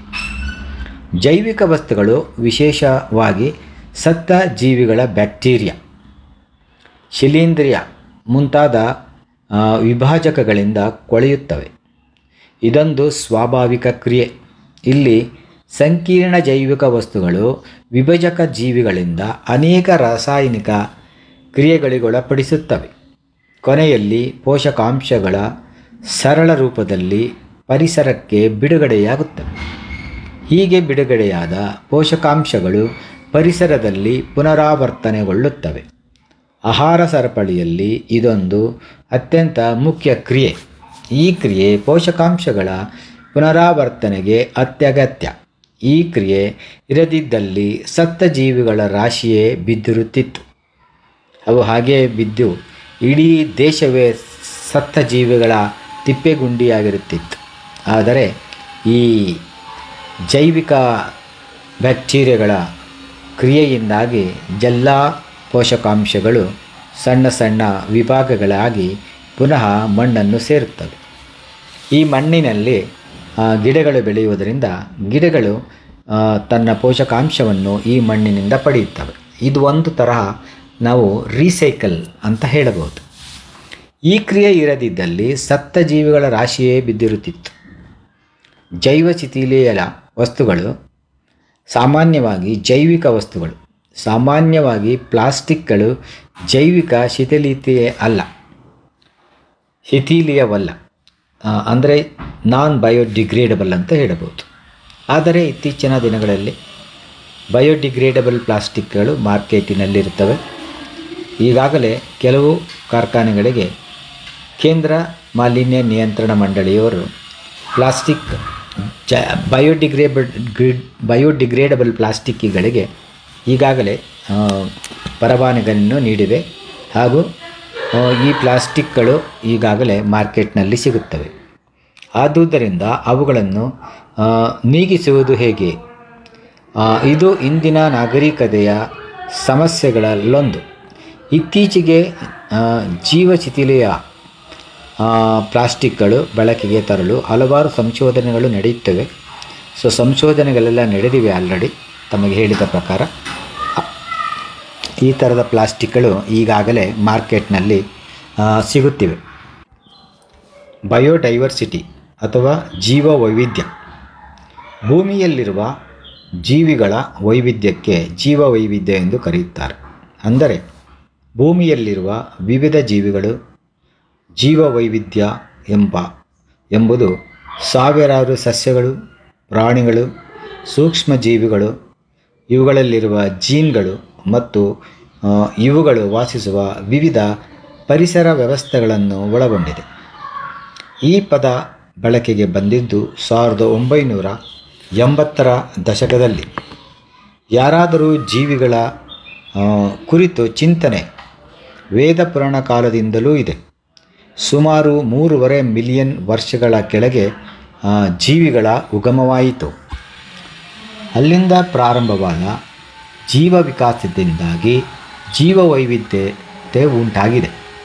ಜೈವಿಕ ವಸ್ತುಗಳು ವಿಶೇಷವಾಗಿ ಸತ್ತ ಜೀವಿಗಳ ಬ್ಯಾಕ್ಟೀರಿಯಾ ಶಿಲೀಂಧ್ರಿಯ ಮುಂತಾದ ಆ, ವಿಭಾಜಕಗಳಿಂದ ಕೊಳೆಯುತ್ತವೆ ಇದೊಂದು ಸ್ವಾಭಾವಿಕ ಕ್ರಿಯೆ ಇಲ್ಲಿ ಸಂಕೀರ್ಣ ಜೈವಿಕ ವಸ್ತುಗಳು ವಿಭಜಕ ಜೀವಿಗಳಿಂದ ಅನೇಕ ರಾಸಾಯನಿಕ ಕ್ರಿಯೆಗಳಿಗೊಳಪಡಿಸುತ್ತವೆ ಕೊನೆಯಲ್ಲಿ ಪೋಷಕಾಂಶಗಳ ಸರಳ ರೂಪದಲ್ಲಿ ಪರಿಸರಕ್ಕೆ ಬಿಡುಗಡೆಯಾಗುತ್ತವೆ ಹೀಗೆ ಬಿಡುಗಡೆಯಾದ ಪೋಷಕಾಂಶಗಳು ಪರಿಸರದಲ್ಲಿ ಪುನರಾವರ್ತನೆಗೊಳ್ಳುತ್ತವೆ ಆಹಾರ ಸರಪಳಿಯಲ್ಲಿ ಇದೊಂದು ಅತ್ಯಂತ ಮುಖ್ಯ ಕ್ರಿಯೆ ಈ ಕ್ರಿಯೆ ಪೋಷಕಾಂಶಗಳ ಪುನರಾವರ್ತನೆಗೆ ಅತ್ಯಗತ್ಯ ಈ ಕ್ರಿಯೆ ಇರದಿದ್ದಲ್ಲಿ ಸತ್ತ ಜೀವಿಗಳ ರಾಶಿಯೇ ಬಿದ್ದಿರುತ್ತಿತ್ತು ಅವು ಹಾಗೆಯೇ ಬಿದ್ದು ಇಡೀ ದೇಶವೇ ಸತ್ತ ಜೀವಿಗಳ ತಿಪ್ಪೆಗುಂಡಿಯಾಗಿರುತ್ತಿತ್ತು ಆದರೆ ಈ ಜೈವಿಕ ಬ್ಯಾಕ್ಟೀರಿಯಾಗಳ ಕ್ರಿಯೆಯಿಂದಾಗಿ ಎಲ್ಲ ಪೋಷಕಾಂಶಗಳು ಸಣ್ಣ ಸಣ್ಣ ವಿಭಾಗಗಳಾಗಿ ಪುನಃ ಮಣ್ಣನ್ನು ಸೇರುತ್ತವೆ ಈ ಮಣ್ಣಿನಲ್ಲಿ ಆ, ಗಿಡಗಳು ಬೆಳೆಯುವುದರಿಂದ ಗಿಡಗಳು ಆ, ತನ್ನ ಪೋಷಕಾಂಶವನ್ನು ಈ ಮಣ್ಣಿನಿಂದ ಪಡೆಯುತ್ತವೆ ಇದು ಒಂದು ತರಹ ನಾವು ರೀಸೈಕಲ್ ಅಂತ ಹೇಳಬಹುದು ಈ ಕ್ರಿಯೆ ಇರದಿದ್ದಲ್ಲಿ ಸತ್ತ ಜೀವಿಗಳ ರಾಶಿಯೇ ಬಿದ್ದಿರುತ್ತಿತ್ತು ಜೈವ ಶಿಥಿಲೀಯ ವಸ್ತುಗಳು ಸಾಮಾನ್ಯವಾಗಿ ಜೈವಿಕ ವಸ್ತುಗಳು ಸಾಮಾನ್ಯವಾಗಿ ಪ್ಲಾಸ್ಟಿಕ್ಗಳು ಜೈವಿಕ ಶಿಥಿಲೀಯತೆ ಅಲ್ಲ ಶಿಥಿಲೀಯವಲ್ಲ ಅಂದರೆ ನಾನ್ ಬಯೋಡಿಗ್ರೇಡಬಲ್ ಅಂತ ಹೇಳಬಹುದು ಆದರೆ ಇತ್ತೀಚಿನ ದಿನಗಳಲ್ಲಿ ಬಯೋಡಿಗ್ರೇಡಬಲ್ ಪ್ಲಾಸ್ಟಿಕ್ಗಳು ಮಾರ್ಕೆಟಿನಲ್ಲಿರುತ್ತವೆ ಈಗಾಗಲೇ ಕೆಲವು ಕಾರ್ಖಾನೆಗಳಿಗೆ ಕೇಂದ್ರ ಮಾಲಿನ್ಯ ನಿಯಂತ್ರಣ ಮಂಡಳಿಯವರು ಪ್ಲಾಸ್ಟಿಕ್ ಜ ಬಯೋಡಿಗ್ರೇಬಲ್ ಗ್ರಿಡ್ ಬಯೋಡಿಗ್ರೇಡಬಲ್ ಪ್ಲಾಸ್ಟಿಕ್ಗಳಿಗೆ ಈಗಾಗಲೇ ಆ, ಪರವಾನಗಿಯನ್ನು ನೀಡಿವೆ ಹಾಗೂ ಆ, ಈ ಪ್ಲಾಸ್ಟಿಕ್ಗಳು ಈಗಾಗಲೇ ಮಾರ್ಕೆಟ್ನಲ್ಲಿ ಸಿಗುತ್ತವೆ ಆದುದರಿಂದ ಅವುಗಳನ್ನು ಆ, ನೀಗಿಸುವುದು ಹೇಗೆ ಆ, ಇದು ಇಂದಿನ ನಾಗರಿಕತೆಯ ಸಮಸ್ಯೆಗಳಲ್ಲೊಂದು ಇತ್ತೀಚೆಗೆ ಆ, ಜೀವಶಿಥಿಲೆಯ ಆ, ಪ್ಲಾಸ್ಟಿಕ್ಗಳು ಬಳಕೆಗೆ ತರಲು ಹಲವಾರು ಸಂಶೋಧನೆಗಳು ನಡೆಯುತ್ತವೆ ಸೊ ಸಂಶೋಧನೆಗಳೆಲ್ಲ ನಡೆದಿವೆ ಆಲ್ರೆಡಿ ತಮಗೆ ಹೇಳಿದ ಪ್ರಕಾರ ಅ- ಈ ಥರದ ಪ್ಲಾಸ್ಟಿಕ್ಗಳು ಈಗಾಗಲೇ ಮಾರ್ಕೆಟ್ನಲ್ಲಿ ಆ, ಸಿಗುತ್ತಿವೆ ಬಯೋಡೈವರ್ಸಿಟಿ ಅಥವಾ ಜೀವ ವೈವಿಧ್ಯ ಭೂಮಿಯಲ್ಲಿರುವ ಜೀವಿಗಳ ವೈವಿಧ್ಯಕ್ಕೆ ಜೀವ ವೈವಿಧ್ಯ ಎಂದು ಕರೆಯುತ್ತಾರೆ ಅಂದರೆ ಭೂಮಿಯಲ್ಲಿರುವ ವಿವಿಧ ಜೀವಿಗಳು ಜೀವ ವೈವಿಧ್ಯ ಎಂಬ ಎಂಬುದು ಸಾವಿರಾರು ಸಸ್ಯಗಳು ಪ್ರಾಣಿಗಳು ಸೂಕ್ಷ್ಮ ಜೀವಿಗಳು ಇವುಗಳಲ್ಲಿರುವ ಜೀನ್ಗಳು ಮತ್ತು ಆ, ಇವುಗಳು ವಾಸಿಸುವ ವಿವಿಧ ಪರಿಸರ ವ್ಯವಸ್ಥೆಗಳನ್ನು ಒಳಗೊಂಡಿದೆ ಈ ಪದ ಬಳಕೆಗೆ ಬಂದಿದ್ದು ಸಾವಿರದ ಒಂಬೈನೂರ ಎಂಬತ್ತರ ದಶಕದಲ್ಲಿ ಯಾರಾದರೂ ಜೀವಿಗಳ ಆ, ಕುರಿತು ಚಿಂತನೆ ವೇದ ಪುರಾಣ ಕಾಲದಿಂದಲೂ ಇದೆ ಸುಮಾರು ಮೂರುವರೆ ಮಿಲಿಯನ್ ವರ್ಷಗಳ ಕೆಳಗೆ ಆ, ಜೀವಿಗಳ ಉಗಮವಾಯಿತು ಅಲ್ಲಿಂದ ಪ್ರಾರಂಭವಾದ ಜೀವ ವಿಕಾಸದಿಂದಾಗಿ ಜೀವ ವೈವಿಧ್ಯತೆ ಉಂಟಾಗಿದೆ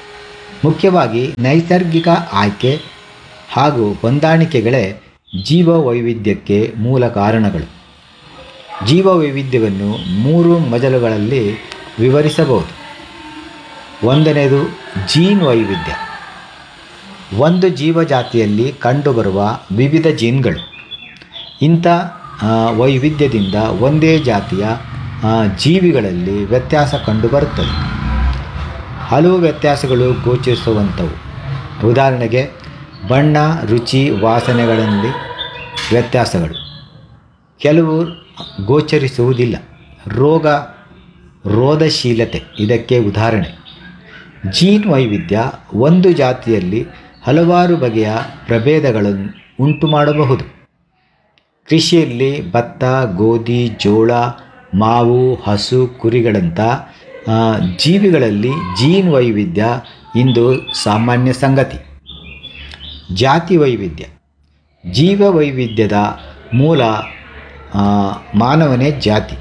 ಮುಖ್ಯವಾಗಿ ನೈಸರ್ಗಿಕ ಆಯ್ಕೆ ಹಾಗೂ ಹೊಂದಾಣಿಕೆಗಳೇ ಜೀವ ವೈವಿಧ್ಯಕ್ಕೆ ಮೂಲ ಕಾರಣಗಳು ಜೀವ ವೈವಿಧ್ಯವನ್ನು ಮೂರು ಮಜಲುಗಳಲ್ಲಿ ವಿವರಿಸಬಹುದು ಒಂದನೇದು ಜೀನ್ ವೈವಿಧ್ಯ ಒಂದು ಜೀವಜಾತಿಯಲ್ಲಿ ಕಂಡುಬರುವ ವಿವಿಧ ಜೀನ್ಗಳು ಇಂಥ ಆ, ವೈವಿಧ್ಯದಿಂದ ಒಂದೇ ಜಾತಿಯ ಆ, ಜೀವಿಗಳಲ್ಲಿ ವ್ಯತ್ಯಾಸ ಕಂಡುಬರುತ್ತದೆ ಹಲವು ವ್ಯತ್ಯಾಸಗಳು ಗೋಚರಿಸುವಂಥವು ಉದಾಹರಣೆಗೆ ಬಣ್ಣ ರುಚಿ ವಾಸನೆಗಳಲ್ಲಿ ವ್ಯತ್ಯಾಸಗಳು ಕೆಲವು ಗೋಚರಿಸುವುದಿಲ್ಲ ರೋಗ ರೋಧಶೀಲತೆ ಇದಕ್ಕೆ ಉದಾಹರಣೆ ಜೀನ್ ವೈವಿಧ್ಯ ಒಂದು ಜಾತಿಯಲ್ಲಿ ಹಲವಾರು ಬಗೆಯ ಪ್ರಭೇದಗಳನ್ನು ಉಂಟು ಮಾಡಬಹುದು ಕೃಷಿಯಲ್ಲಿ ಭತ್ತ ಗೋಧಿ ಜೋಳ ಮಾವು ಹಸು ಕುರಿಗಳಂಥ ಆ, ಜೀವಿಗಳಲ್ಲಿ ಜೀನ್ ವೈವಿಧ್ಯ ಇಂದು ಸಾಮಾನ್ಯ ಸಂಗತಿ ಜಾತಿ ವೈವಿಧ್ಯ ಜೀವ ವೈವಿಧ್ಯದ ಮೂಲ ಆ, ಮಾನವನೇ ಜಾತಿ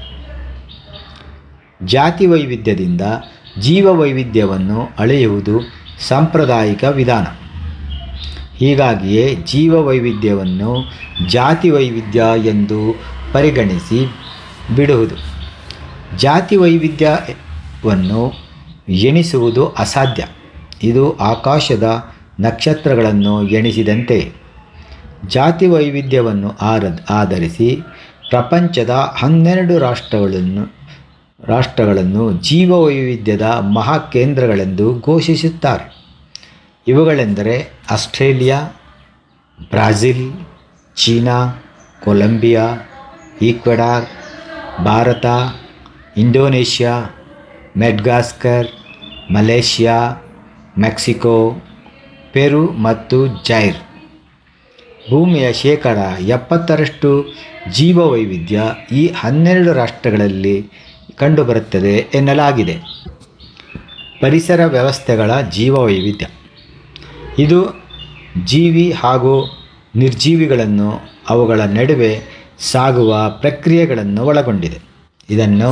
ಜಾತಿ ವೈವಿಧ್ಯದಿಂದ ಜೀವ ವೈವಿಧ್ಯವನ್ನು ಅಳೆಯುವುದು ಸಾಂಪ್ರದಾಯಿಕ ವಿಧಾನ ಹೀಗಾಗಿಯೇ ಜೀವ ವೈವಿಧ್ಯವನ್ನು ಜಾತಿ ವೈವಿಧ್ಯ ಎಂದು ಪರಿಗಣಿಸಿ ಬಿಡುವುದು ಜಾತಿ ವೈವಿಧ್ಯವನ್ನು ಎಣಿಸುವುದು ಅಸಾಧ್ಯ ಇದು ಆಕಾಶದ ನಕ್ಷತ್ರಗಳನ್ನು ಎಣಿಸಿದಂತೆ ಜಾತಿ ವೈವಿಧ್ಯವನ್ನು ಆರ ಆಧರಿಸಿ ಪ್ರಪಂಚದ ಹನ್ನೆರಡು ರಾಷ್ಟ್ರಗಳನ್ನು ರಾಷ್ಟ್ರಗಳನ್ನು ಜೀವ ವೈವಿಧ್ಯದ ಮಹಾಕೇಂದ್ರಗಳೆಂದು ಘೋಷಿಸುತ್ತಾರೆ ಇವುಗಳೆಂದರೆ Australia Brazil China Colombia Ecuador Bharat Indonesia Madagascar Malaysia Mexico Peru ಮತ್ತು ಜೈರ್ ಭೂಮಿಯ ಶೇಕಡ ಎಪ್ಪತ್ತರಷ್ಟು ಜೀವವೈವಿಧ್ಯ ಈ ಹನ್ನೆರಡು ರಾಷ್ಟ್ರಗಳಲ್ಲಿ ಕಂಡುಬರುತ್ತದೆ ಎನ್ನಲಾಗಿದೆ ಪರಿಸರ ವ್ಯವಸ್ಥೆಗಳ ಜೀವವೈವಿಧ್ಯ ಇದು ಜೀವಿ ಹಾಗೂ ನಿರ್ಜೀವಿಗಳನ್ನು ಅವುಗಳ ನಡುವೆ ಸಾಗುವ ಪ್ರಕ್ರಿಯೆಗಳನ್ನು ಒಳಗೊಂಡಿದೆ ಇದನ್ನು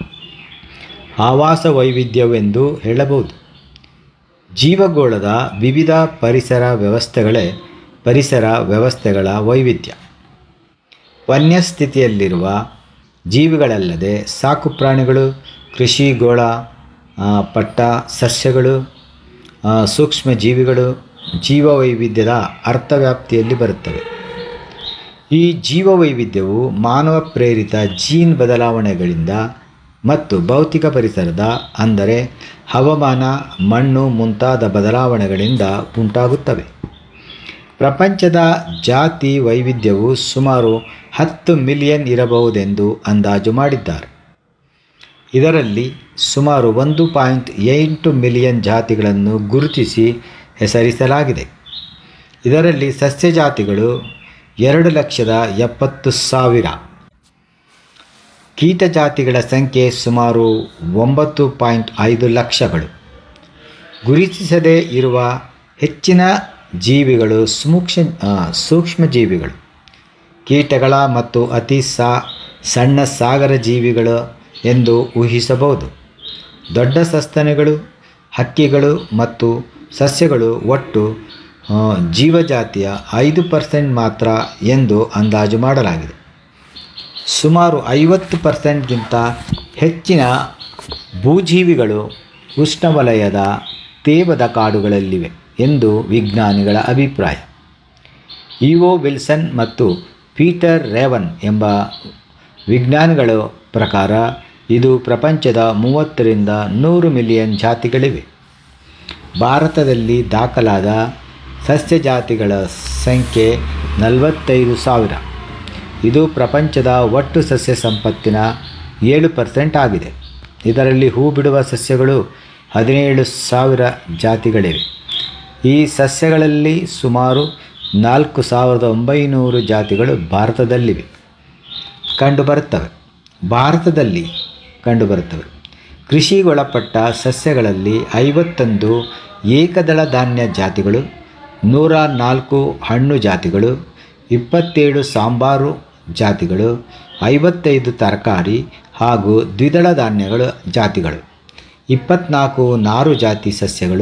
ಆವಾಸ ವೈವಿಧ್ಯವೆಂದು ಹೇಳಬಹುದು ಜೀವಗೋಳದ ವಿವಿಧ ಪರಿಸರ ವ್ಯವಸ್ಥೆಗಳೇ ಪರಿಸರ ವ್ಯವಸ್ಥೆಗಳ ವೈವಿಧ್ಯ ವನ್ಯಸ್ಥಿತಿಯಲ್ಲಿರುವ ಜೀವಿಗಳಲ್ಲದೆ ಸಾಕು ಪ್ರಾಣಿಗಳು ಕೃಷಿಗೋಳ ಆ, ಪಟ್ಟ ಸಸ್ಯಗಳು ಆ, ಸೂಕ್ಷ್ಮ ಜೀವಿಗಳು ಜೀವವೈವಿಧ್ಯದ ಅರ್ಥವ್ಯಾಪ್ತಿಯಲ್ಲಿ ಬರುತ್ತವೆ ಈ ಜೀವವೈವಿಧ್ಯವು ಮಾನವ ಪ್ರೇರಿತ ಜೀನ್ ಬದಲಾವಣೆಗಳಿಂದ ಮತ್ತು ಭೌತಿಕ ಪರಿಸರದ ಅಂದರೆ ಹವಾಮಾನ ಮಣ್ಣು ಮುಂತಾದ ಬದಲಾವಣೆಗಳಿಂದ ಉಂಟಾಗುತ್ತವೆ ಪ್ರಪಂಚದ ಜಾತಿ ವೈವಿಧ್ಯವು ಸುಮಾರು ಹತ್ತು ಮಿಲಿಯನ್ ಇರಬಹುದೆಂದು ಅಂದಾಜು ಮಾಡಿದ್ದಾರೆ ಇದರಲ್ಲಿ ಸುಮಾರು ಒಂದು ಪಾಯಿಂಟ್ ಎಂಟು ಮಿಲಿಯನ್ ಜಾತಿಗಳನ್ನು ಗುರುತಿಸಿ ಹೆಸರಿಸಲಾಗಿದೆ ಇದರಲ್ಲಿ ಸಸ್ಯ ಜಾತಿಗಳು ಎರಡು ಲಕ್ಷದ ಎಪ್ಪತ್ತು ಸಾವಿರ ಕೀಟ ಜಾತಿಗಳ ಸಂಖ್ಯೆ ಸುಮಾರು ಒಂಬತ್ತು ಪಾಯಿಂಟ್ ಐದು ಲಕ್ಷಗಳು ಗುರುತಿಸದೇ ಇರುವ ಹೆಚ್ಚಿನ ಜೀವಿಗಳು ಸೂಕ್ಷ್ಮ ಆ, ಸೂಕ್ಷ್ಮ ಜೀವಿಗಳು ಕೀಟಗಳ ಮತ್ತು ಅತಿ ಸಾ ಸಣ್ಣ ಸಾಗರ ಜೀವಿಗಳು ಎಂದು ಊಹಿಸಬಹುದು ದೊಡ್ಡ ಸಸ್ತನಿಗಳು ಹಕ್ಕಿಗಳು ಮತ್ತು ಸಸ್ಯಗಳು ಒಟ್ಟು ಆ, ಜೀವಜಾತಿಯ ಐದು ಪರ್ಸೆಂಟ್ ಮಾತ್ರ ಎಂದು ಅಂದಾಜು ಮಾಡಲಾಗಿದೆ ಸುಮಾರು ಐವತ್ತು ಪರ್ಸೆಂಟ್ಗಿಂತ ಹೆಚ್ಚಿನ ಭೂಜೀವಿಗಳು ಉಷ್ಣವಲಯದ ತೇವದ ಕಾಡುಗಳಲ್ಲಿವೆ ಎಂದು ವಿಜ್ಞಾನಿಗಳ ಅಭಿಪ್ರಾಯ ಇಒ ವಿಲ್ಸನ್ ಮತ್ತು ಪೀಟರ್ ರೇವನ್ ಎಂಬ ವಿಜ್ಞಾನಿಗಳ ಪ್ರಕಾರ ಇದು ಪ್ರಪಂಚದ ಮೂವತ್ತರಿಂದ ನೂರು ಮಿಲಿಯನ್ ಜಾತಿಗಳಿವೆ ಭಾರತದಲ್ಲಿ ದಾಖಲಾದ ಸಸ್ಯ ಜಾತಿಗಳ ಸಂಖ್ಯೆ ನಲವತ್ತೈದು ಸಾವಿರ ಇದು ಪ್ರಪಂಚದ ಒಟ್ಟು ಸಸ್ಯ ಸಂಪತ್ತಿನ ಏಳು ಪರ್ಸೆಂಟ್ ಆಗಿದೆ ಇದರಲ್ಲಿ ಹೂ ಬಿಡುವ ಸಸ್ಯಗಳು ಹದಿನೇಳು ಸಾವಿರ ಜಾತಿಗಳಿವೆ ಈ ಸಸ್ಯಗಳಲ್ಲಿ ಸುಮಾರು ನಾಲ್ಕು ಸಾವಿರದ ಒಂಬೈನೂರು ಜಾತಿಗಳು ಭಾರತದಲ್ಲಿವೆ ಕಂಡುಬರುತ್ತವೆ ಭಾರತದಲ್ಲಿ ಕಂಡುಬರುತ್ತವೆ ಕೃಷಿಗೊಳಪಟ್ಟ ಸಸ್ಯಗಳಲ್ಲಿ ಐವತ್ತೊಂದು ಏಕದಳ ಧಾನ್ಯ ಜಾತಿಗಳು ನೂರ ನಾಲ್ಕು ಹಣ್ಣು ಜಾತಿಗಳು ಇಪ್ಪತ್ತೇಳು ಸಾಂಬಾರು ಜಾತಿಗಳು ಐವತ್ತೈದು ತರಕಾರಿ ಹಾಗೂ ದ್ವಿದಳ ಧಾನ್ಯಗಳು ಜಾತಿಗಳು ಇಪ್ಪತ್ನಾಲ್ಕು ನಾರು ಜಾತಿ ಸಸ್ಯಗಳು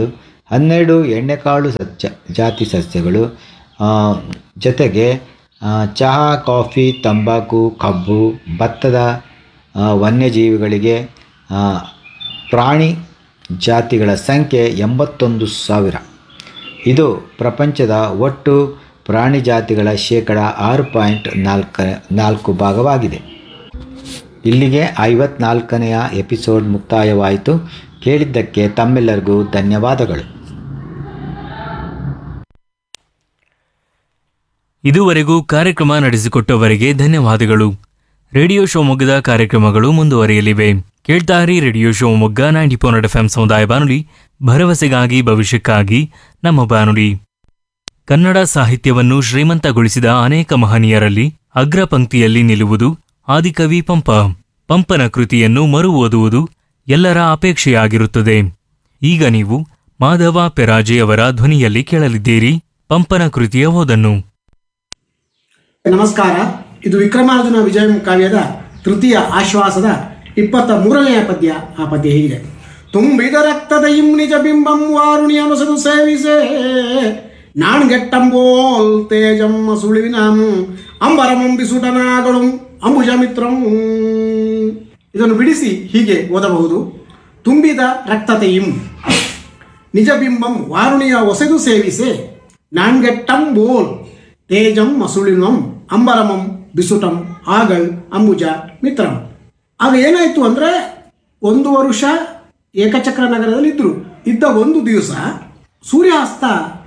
ಹನ್ನೆರಡು ಎಣ್ಣೆಕಾಳು ಸಸ್ಯ ಜಾತಿ ಸಸ್ಯಗಳು ಆ, ಜೊತೆಗೆ ಆ, ಚಹಾ ಕಾಫಿ ತಂಬಾಕು ಕಬ್ಬು ಭತ್ತದ ಆ, ವನ್ಯಜೀವಿಗಳಿಗೆ ಆ, ಪ್ರಾಣಿ ಜಾತಿಗಳ ಸಂಖ್ಯೆ ಎಂಬತ್ತೊಂದು ಸಾವಿರ ಇದು ಪ್ರಪಂಚದ ಒಟ್ಟು ಪ್ರಾಣಿ ಜಾತಿಗಳ ಶೇಕಡ ಆರು ಪಾಯಿಂಟ್ ನಾಲ್ಕ ನಾಲ್ಕು ಭಾಗವಾಗಿದೆ ಇಲ್ಲಿಗೆ ಐವತ್ನಾಲ್ಕನೆಯ ಎಪಿಸೋಡ್ ಮುಕ್ತಾಯವಾಯಿತು ಕೇಳಿದ್ದಕ್ಕೆ ತಮ್ಮೆಲ್ಲರಿಗೂ ಧನ್ಯವಾದಗಳು ಇದುವರೆಗೂ ಕಾರ್ಯಕ್ರಮ ನಡೆಸಿಕೊಟ್ಟವರಿಗೆ ಧನ್ಯವಾದಗಳು ರೇಡಿಯೋ ಶಿವಮೊಗ್ಗದ ಕಾರ್ಯಕ್ರಮಗಳು ಮುಂದುವರಿಯಲಿವೆ ಕೇಳ್ತಾರಿ radio Shivamogga ninety four F ಸಮುದಾಯ ಬಾನುಲಿ ಭರವಸೆಗಾಗಿ ಭವಿಷ್ಯಕ್ಕಾಗಿ ನಮ್ಮ ಬಾನುಲಿ ಕನ್ನಡ ಸಾಹಿತ್ಯವನ್ನು ಶ್ರೀಮಂತಗೊಳಿಸಿದ ಅನೇಕ ಮಹನೀಯರಲ್ಲಿ ಅಗ್ರ ಪಂಕ್ತಿಯಲ್ಲಿ ನಿಲ್ಲುವುದು ಆದಿಕವಿ ಪಂಪ ಪಂಪನ ಕೃತಿಯನ್ನು ಮರು ಓದುವುದು ಎಲ್ಲರ ಅಪೇಕ್ಷೆಯಾಗಿರುತ್ತದೆ ಈಗ ನೀವು ಮಾಧವ ಪೆರಾಜೆಯವರ ಧ್ವನಿಯಲ್ಲಿ ಕೇಳಲಿದ್ದೀರಿ ಪಂಪನ ಕೃತಿಯ ಓದನ್ನು ನಮಸ್ಕಾರ ಇದು ವಿಕ್ರಮಾರ್ಜುನ ವಿಜಯಂ ಕಾವ್ಯದ ತೃತೀಯ ಆಶ್ವಾಸದ ಇಪ್ಪತ್ತ ಮೂರನೆಯ ಪದ್ಯ ಆ ಪದ್ಯ ಹೀಗಿದೆ ತುಂಬಿದ ರಕ್ತದ ಇಂ ನಿಜ ಬಿಂಬಂ ವಾರುಣಿಯ ನೊಸದು ಸೇವಿಸೆ ನಾಣ್ಗೆಟ್ಟಂಬೋಲ್ ತೇಜಂ ಸುಳಿವಿನಂ ಅಂಬರಮಂ ಬಿಸುಟನಾಗಳು ಅಂಬುಜ ಮಿತ್ರಂ ಇದನ್ನು ಬಿಡಿಸಿ ಹೀಗೆ ಓದಬಹುದು ತುಂಬಿದ ರಕ್ತತೆಯಿಂ ನಿಜಬಿಂಬಂ ವಾರುಣಿಯ ಒಸೆದು ಸೇವಿಸೆ ನಾಣ್ಗೆಟ್ಟಂ ಬೋಲ್ ತೇಜಂ ಮಸುಳಿನಂ ಅಂಬರಮಂ ಬಿಸುಟಂ ಆಗಳ್ ಅಂಬುಜ ಮಿತ್ರಂ ಆಗ ಏನಾಯ್ತು ಅಂದ್ರೆ ಒಂದು ವರುಷ ಏಕಚಕ್ರ ನಗರದಲ್ಲಿ ಇದ್ರು ಇದ್ದ ಒಂದು ದಿವಸ ಸೂರ್ಯಾಸ್ತ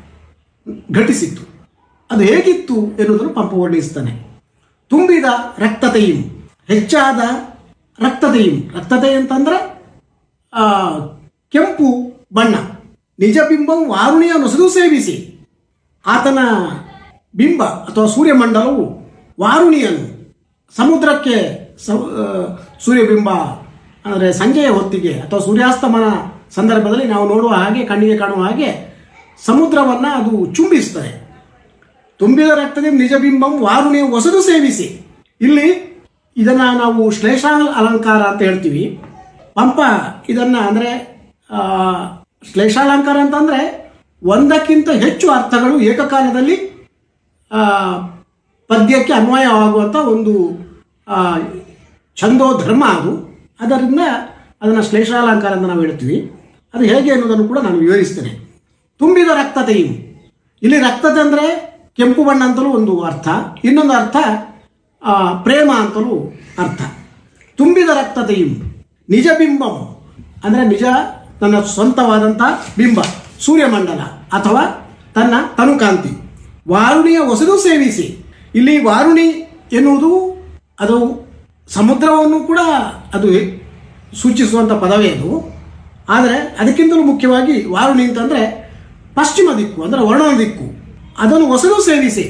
ಘಟಿಸಿತ್ತು ಅದು ಹೇಗಿತ್ತು ಎನ್ನುವುದನ್ನು ಪಂಪ ವರ್ಣಿಸ್ತಾನೆ ತುಂಬಿದ ರಕ್ತತೆಯಿಂ ಹೆಚ್ಚಾದ ರಕ್ತತೆಯಿಂ ರಕ್ತತೆ ಅಂತಂದ್ರೆ ಆ, ಕೆಂಪು ಬಣ್ಣ ನಿಜ ಬಿಂಬಂ ವಾರುಣಿಯ ನೊಸದು ಸೇವಿಸಿ ಆತನ ಬಿಂಬ ಅಥವಾ ಸೂರ್ಯಮಂಡಲವು ವಾರುಣಿಯನ್ನು ಸಮುದ್ರಕ್ಕೆ ಸ- ಆ, ಸೂರ್ಯಬಿಂಬ ಅಂದರೆ ಸಂಜೆಯ ಹೊತ್ತಿಗೆ ಅಥವಾ ಸೂರ್ಯಾಸ್ತಮನ ಸಂದರ್ಭದಲ್ಲಿ ನಾವು ನೋಡುವ ಹಾಗೆ ಕಣ್ಣಿಗೆ ಕಾಣುವ ಹಾಗೆ ಸಮುದ್ರವನ್ನು ಅದು ಚುಂಬಿಸ್ತದೆ ತುಂಬಿದ ರಕ್ತದ ನಿಜ ಬಿಂಬಂ ವಾರುಣಿಯ ಹೊಸದು ಸೇವಿಸಿ ಇಲ್ಲಿ ಇದನ್ನ ನಾವು ಶ್ಲೇಷ ಅಲಂಕಾರ ಅಂತ ಹೇಳ್ತೀವಿ ಪಂಪ ಇದನ್ನ ಅಂದ್ರೆ ಆ, ಶ್ಲೇಷಾಲಂಕಾರ ಅಂತಂದ್ರೆ ಒಂದಕ್ಕಿಂತ ಹೆಚ್ಚು ಅರ್ಥಗಳು ಏಕಕಾಲದಲ್ಲಿ ಆ, ಪದ್ಯಕ್ಕೆ ಅನ್ವಯವಾಗುವಂಥ ಒಂದು ಆ, ಛಂದೋ ಧರ್ಮ ಅದು ಅದರಿಂದ ಅದನ್ನು ಶ್ಲೇಷಾಲಂಕಾರ ಅಂತ ನಾವು ಹೇಳ್ತೀವಿ ಅದು ಹೇಗೆ ಅನ್ನೋದನ್ನು ಕೂಡ ನಾನು ವಿವರಿಸ್ತೇನೆ ತುಂಬಿದ ರಕ್ತತೆಯು ಇಲ್ಲಿ ರಕ್ತತೆ ಅಂದರೆ ಕೆಂಪು ಬಣ್ಣ ಅಂತಲೂ ಒಂದು ಅರ್ಥ ಇನ್ನೊಂದು ಅರ್ಥ ಆ, ಪ್ರೇಮ ಅಂತಲೂ ಅರ್ಥ ತುಂಬಿದ ರಕ್ತತೆಯು ನಿಜ ಬಿಂಬಂ ಅಂದರೆ ನಿಜ ತನ್ನ ಸ್ವಂತವಾದಂಥ ಬಿಂಬ ಸೂರ್ಯಮಂಡಲ ಅಥವಾ ತನ್ನ ತನುಕಾಂತಿ ವಾರುಣಿಯ ಹೊಸದು ಸೇವಿಸಿ ಇಲ್ಲಿ ವಾರುಣಿ ಎನ್ನುವುದು ಅದು ಸಮುದ್ರವನ್ನು ಕೂಡ ಅದು ಸೂಚಿಸುವಂಥ ಪದವೇ ಅದು ಆದರೆ ಅದಕ್ಕಿಂತಲೂ ಮುಖ್ಯವಾಗಿ ವಾರುಣಿ ಅಂತಂದರೆ ಪಶ್ಚಿಮ ದಿಕ್ಕು ಅಂದರೆ ವರ್ಣನ ದಿಕ್ಕು ಅದನ್ನು ಹೊಸದು ಸೇವಿಸಿ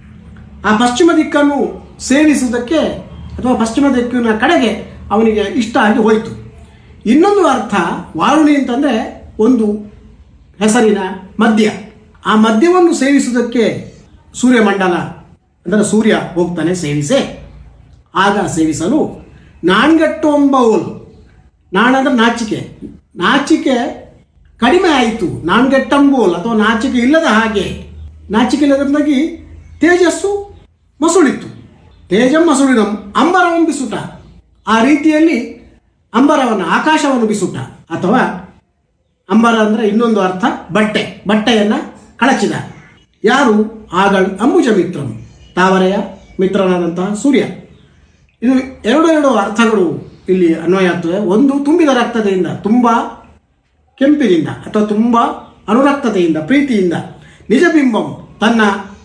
ಆ ಪಶ್ಚಿಮ ದಿಕ್ಕನ್ನು ಸೇವಿಸುವುದಕ್ಕೆ ಅಥವಾ ಪಶ್ಚಿಮ ದಿಕ್ಕಿನ ಕಡೆಗೆ ಅವನಿಗೆ ಇಷ್ಟ ಆಗಿ ಹೋಯಿತು ಇನ್ನೊಂದು ಅರ್ಥ ವಾರುಣಿ ಅಂತಂದರೆ ಒಂದು ಹೆಸರಿನ ಮದ್ಯ ಆ ಮದ್ಯವನ್ನು ಸೇವಿಸುವುದಕ್ಕೆ ಸೂರ್ಯಮಂಡಲ ಅಂದರೆ ಸೂರ್ಯ ಹೋಗ್ತಾನೆ ಸೇವಿಸೆ ಆಗ ಸೇವಿಸಲು ನಾಣ್ಗಟ್ಟೊಂಬೌಲ್ ನಾಣಂದ್ರೆ ನಾಚಿಕೆ ನಾಚಿಕೆ ಕಡಿಮೆ ಆಯಿತು ನಾಣ್ಗೆಟ್ಟಂಬೋಲ್ ಅಥವಾ ನಾಚಿಕೆ ಇಲ್ಲದ ಹಾಗೆ ನಾಚಿಕೆ ಇಲ್ಲದಾಗಿ ತೇಜಸ್ಸು ಮಸುಳಿತ್ತು ತೇಜಂ ಮಸುಳಿನಂ ಅಂಬರವಂ ಬಿಸುಟ ಆ ರೀತಿಯಲ್ಲಿ ಅಂಬರವನ್ನು ಆಕಾಶವನ್ನು ಬಿಸುಟ ಅಥವಾ ಅಂಬರ ಅಂದರೆ ಇನ್ನೊಂದು ಅರ್ಥ ಬಟ್ಟೆ ಬಟ್ಟೆಯನ್ನು ಕಳಚಿದ ಯಾರು ಆಗಳ್ ಅಂಬುಜ ಮಿತ್ರಂ ತಾವರೆಯ ಮಿತ್ರನಾದಂತಹ ಸೂರ್ಯ ಇದು ಎರಡು ಎರಡು ಅರ್ಥಗಳು ಇಲ್ಲಿ ಅನ್ವಯ ಆಗ್ತವೆ ಒಂದು ತುಂಬಿದ ರಕ್ತತೆಯಿಂದ ತುಂಬ ಕೆಂಪಿನಿಂದ ಅಥವಾ ತುಂಬ ಅನುರಕ್ತತೆಯಿಂದ ಪ್ರೀತಿಯಿಂದ ನಿಜ ಬಿಂಬಂ ತನ್ನ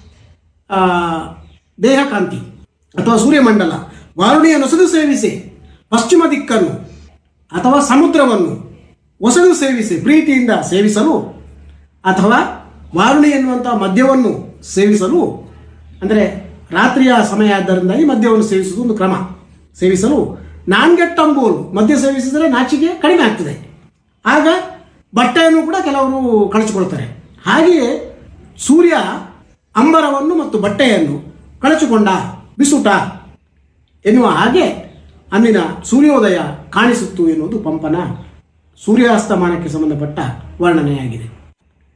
ಆ, ದೇಹಕಾಂತಿ ಅಥವಾ ಸೂರ್ಯಮಂಡಲ ವಾರುಣಿಯ ನೊಸದು ಸೇವಿಸಿ ಪಶ್ಚಿಮ ದಿಕ್ಕನ್ನು ಅಥವಾ ಸಮುದ್ರವನ್ನು ಹೊಸದು ಸೇವಿಸಿ ಪ್ರೀತಿಯಿಂದ ಸೇವಿಸಲು ಅಥವಾ ವಾರುಣಿ ಎನ್ನುವಂಥ ಮದ್ಯವನ್ನು ಸೇವಿಸಲು ಅಂದರೆ ರಾತ್ರಿಯ ಸಮಯ ಆದ್ದರಿಂದ ಈ ಮದ್ಯವನ್ನು ಸೇವಿಸುವುದು ಒಂದು ಕ್ರಮ ಸೇವಿಸಲು ನಾನ್ಗೆಟ್ಟಂಬೋಲು ಮದ್ಯ ಸೇವಿಸಿದರೆ ನಾಚಿಕೆ ಕಡಿಮೆ ಆಗ್ತದೆ ಆಗ ಬಟ್ಟೆಯನ್ನು ಕೂಡ ಕೆಲವರು ಕಳಚಿಕೊಳ್ತಾರೆ ಹಾಗೆಯೇ ಸೂರ್ಯ ಅಂಬರವನ್ನು ಮತ್ತು ಬಟ್ಟೆಯನ್ನು ಕಳಚಿಕೊಂಡ ಬಿಸುಟ ಎನ್ನುವ ಹಾಗೆ ಅಂದಿನ ಸೂರ್ಯೋದಯ ಕಾಣಿಸುತ್ತು ಎನ್ನುವುದು ಪಂಪನ ಸೂರ್ಯಾಸ್ತಮಾನಕ್ಕೆ ಸಂಬಂಧಪಟ್ಟ ವರ್ಣನೆಯಾಗಿದೆ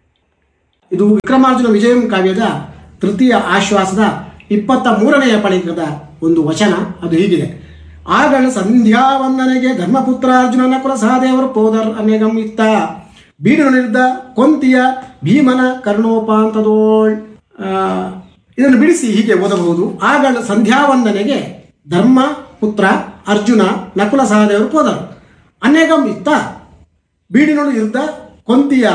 ಇದು ವಿಕ್ರಮಾರ್ಜುನ ವಿಜಯಂ ಕಾವ್ಯದ ತೃತೀಯ ಆಶ್ವಾಸದ ಇಪ್ಪತ್ತ ಮೂರನೆಯ ಪಳಿಕದ ಒಂದು ವಚನ ಅದು ಹೀಗಿದೆ ಆಗಳ ಸಂಧ್ಯಾ ವಂದನೆಗೆ ಧರ್ಮಪುತ್ರ ಅರ್ಜುನನ ಕುಲ ಸಹದೇವರು ಪೋದರ್ ಅನೇಗಂ ಇತ್ತ ಬೀಡಿನಲ್ಲಿದ್ದ ಕೊಂತಿಯ ಭೀಮನ ಕರ್ಣೋಪಾಂತದೋಳ್ ಆ, ಇದನ್ನು ಬಿಡಿಸಿ ಹೀಗೆ ಓದಬಹುದು ಆಗಳ ಸಂಧ್ಯಾ ವಂದನೆಗೆ ಧರ್ಮ ಪುತ್ರ ಅರ್ಜುನ ನಕುಲ ಸಹದೇವರು ಪೋದರು ಅನೇಗಂ ಇತ್ತ ಬೀಡಿನೊಳು ಇದ್ದ ಕೊಂತಿಯ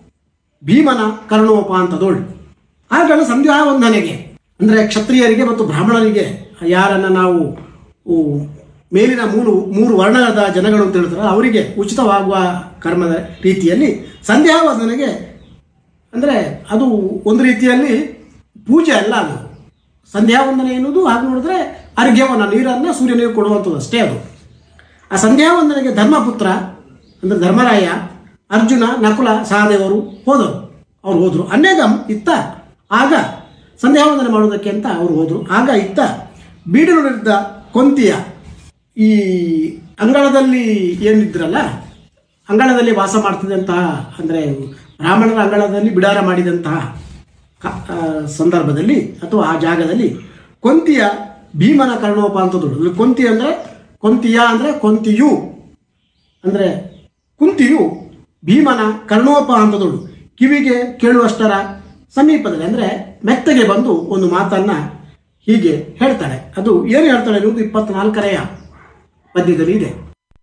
ಭೀಮನ ಕರ್ಣೋಪಾಂತದೋಳ್ ಆಗಳ ಸಂಧ್ಯಾ ವಂದನೆಗೆ ಅಂದರೆ ಕ್ಷತ್ರಿಯರಿಗೆ ಮತ್ತು ಬ್ರಾಹ್ಮಣರಿಗೆ ಯಾರನ್ನು ನಾವು ಊ, ಮೇಲಿನ ಮೂರು ಮೂರು ವರ್ಣದ ಜನಗಳು ಅಂತ ಹೇಳ್ತಾರೆ ಅವರಿಗೆ ಉಚಿತವಾಗುವ ಕರ್ಮದ ರೀತಿಯಲ್ಲಿ ಸಂಧ್ಯಾ ವಂದನೆಗೆ ಅಂದರೆ ಅದು ಒಂದು ರೀತಿಯಲ್ಲಿ ಪೂಜೆ ಅಲ್ಲ ಅದು ಸಂಧ್ಯಾ ವಂದನೆ ಎನ್ನುವುದು ಹಾಗೆ ನೋಡಿದ್ರೆ ಅರ್ಘ್ಯವನ್ನು ನೀರನ್ನು ಸೂರ್ಯನಿಗೆ ಕೊಡುವಂಥದ್ದು ಅಷ್ಟೇ ಅದು ಆ ಸಂಧ್ಯಾ ವಂದನೆಗೆ ಧರ್ಮಪುತ್ರ ಅಂದರೆ ಧರ್ಮರಾಯ ಅರ್ಜುನ ನಕುಲ ಸಹದೇವರು ಹೋದರು ಅವ್ರು ಹೋದರು ಅನೇಗಂ ಇತ್ತ ಆಗ ಸಂಧ್ಯಾ ವಂದನೆ ಮಾಡುವುದಕ್ಕೆ ಅಂತ ಅವರು ಹೋದರು ಆಗ ಇತ್ತ ಬೀಡಿನಲ್ಲಿದ್ದ ಕೊಂತಿಯ ಈ ಅಂಗಳದಲ್ಲಿ ಏನಿದ್ರಲ್ಲ ಅಂಗಳದಲ್ಲಿ ವಾಸ ಮಾಡ್ತಿದ್ದಂತಹ ಅಂದರೆ ಬ್ರಾಹ್ಮಣರ ಅಂಗಳದಲ್ಲಿ ಬಿಡಾರ ಮಾಡಿದಂತಹ ಕ- ಆ, ಸಂದರ್ಭದಲ್ಲಿ ಅಥವಾ ಆ ಜಾಗದಲ್ಲಿ ಕೊಂತಿಯ ಭೀಮನ ಕರ್ಣೋಪಾಂತದಳು ಇಲ್ಲಿ ಕೊಂತಿ ಅಂದರೆ ಕೊಂತಿಯ ಅಂದರೆ ಕೊಂತಿಯು ಅಂದರೆ ಕುಂತಿಯು ಭೀಮನ ಕರ್ಣೋಪಾಂತದಳು ಕಿವಿಗೆ ಕೇಳುವಷ್ಟರ ಸಮೀಪದಲ್ಲಿ ಅಂದರೆ ಮೆತ್ತಗೆ ಬಂದು ಒಂದು ಮಾತನ್ನ ಹೀಗೆ ಹೇಳ್ತಾಳೆ ಅದು ಏನು ಹೇಳ್ತಾಳೆ ಅನ್ನೋದು ಇಪ್ಪತ್ನಾಲ್ಕನೆಯ ಪದ್ಯದಲ್ಲಿ ಇದೆ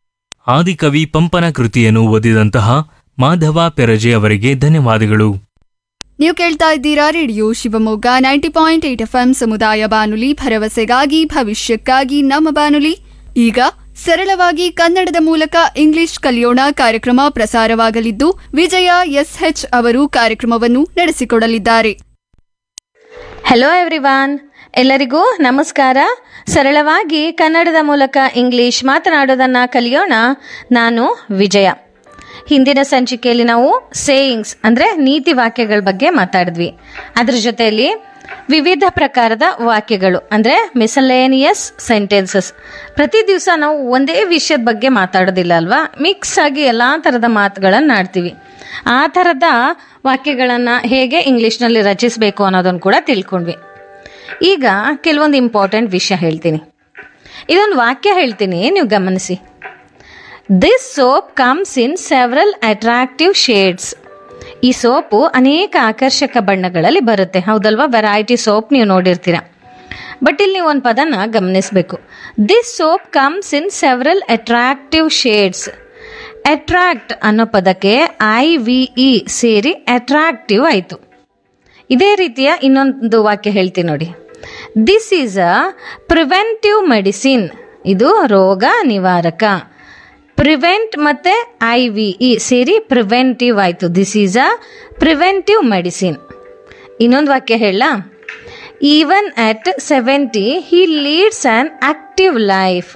ಆದಿಕವಿ ಪಂಪನ ಕೃತಿಯನ್ನು ಓದಿದಂತಹ ಮಾಧವ ಪೆರಜೆ ಅವರಿಗೆ ಧನ್ಯವಾದಗಳು ನೀವು ಕೇಳ್ತಾ ಇದ್ದೀರಾ radio Shivamogga ninety point eight F M ಸಮುದಾಯ ಬಾನುಲಿ ಭರವಸೆಗಾಗಿ ಭವಿಷ್ಯಕ್ಕಾಗಿ ನಮ್ಮ ಬಾನುಲಿ ಈಗ ಸರಳವಾಗಿ ಕನ್ನಡದ ಮೂಲಕ ಇಂಗ್ಲಿಷ್ ಕಲಿಯೋಣ ಕಾರ್ಯಕ್ರಮ ಪ್ರಸಾರವಾಗಲಿದ್ದು ವಿಜಯ ಎಸ್ಎಚ್ ಅವರು ಕಾರ್ಯಕ್ರಮವನ್ನು ನಡೆಸಿಕೊಡಲಿದ್ದಾರೆ ಹೆಲೋ ಎವ್ರಿವಾನ್ ಎಲ್ಲರಿಗೂ ನಮಸ್ಕಾರ ಸರಳವಾಗಿ ಕನ್ನಡದ ಮೂಲಕ ಇಂಗ್ಲಿಷ್ ಮಾತನಾಡೋದನ್ನ ಕಲಿಯೋಣ ನಾನು ವಿಜಯ ಹಿಂದಿನ ಸಂಚಿಕೆಯಲ್ಲಿ ನಾವು ಸೇಯಿಂಗ್ಸ್ ಅಂದರೆ ನೀತಿ ವಾಕ್ಯಗಳ ಬಗ್ಗೆ ಮಾತಾಡಿದ್ವಿ ಅದ್ರ ಜೊತೆಯಲ್ಲಿ ವಿವಿಧ ಪ್ರಕಾರದ ವಾಕ್ಯಗಳು ಅಂದರೆ ಮಿಸಲೇನಿಯಸ್ ಸೆಂಟೆನ್ಸಸ್ ಪ್ರತಿ ದಿವಸ ನಾವು ಒಂದೇ ವಿಷಯದ ಬಗ್ಗೆ ಮಾತಾಡೋದಿಲ್ಲ ಅಲ್ವಾ ಮಿಕ್ಸ್ ಆಗಿ ಎಲ್ಲ ಥರದ ಮಾತುಗಳನ್ನು ಆಡ್ತೀವಿ ಆ ಥರದ ವಾಕ್ಯಗಳನ್ನು ಹೇಗೆ ಇಂಗ್ಲೀಷ್ನಲ್ಲಿ ರಚಿಸಬೇಕು ಅನ್ನೋದನ್ನು ಕೂಡ ತಿಳ್ಕೊಂಡ್ವಿ ಈಗ ಕೆಲವೊಂದು ಇಂಪಾರ್ಟೆಂಟ್ ವಿಷಯ ಹೇಳ್ತೀನಿ ಇದೊಂದು ವಾಕ್ಯ ಹೇಳ್ತೀನಿ ನೀವು ಗಮನಿಸಿ this soap comes in several attractive shades ಈ ಸೋಪು ಅನೇಕ ಆಕರ್ಷಕ ಬಣ್ಣಗಳಲ್ಲಿ ಬರುತ್ತೆ ಹೌದಲ್ವಾ ವೆರೈಟಿ ಸೋಪ್ ನೀವು ನೋಡಿರ್ತೀರ ಬಟ್ ಇಲ್ಲಿ ನೀವು ಒಂದು ಪದನ ಗಮನಿಸಬೇಕು this soap comes in several attractive shades attract ಅನ್ನೋ ಪದಕ್ಕೆ ಐ ವಿ ಇ ಸೇರಿ ಅಟ್ರಾಕ್ಟಿವ್ ಆಯಿತು ಇದೇ ರೀತಿಯ ಇನ್ನೊಂದು ವಾಕ್ಯ ಹೇಳ್ತೀನಿ ನೋಡಿ this is a preventive medicine ಇದು ರೋಗ ನಿವಾರಕ ಪ್ರಿವೆಂಟ್ ಮತ್ತೆ ಐ ವಿ ಇ ಸೇರಿ ಪ್ರಿವೆಂಟಿವ್ ಆಯಿತು this is a preventive medicine ಇನ್ನೊಂದು ವಾಕ್ಯ ಹೇಳ even at seventy he leads an active life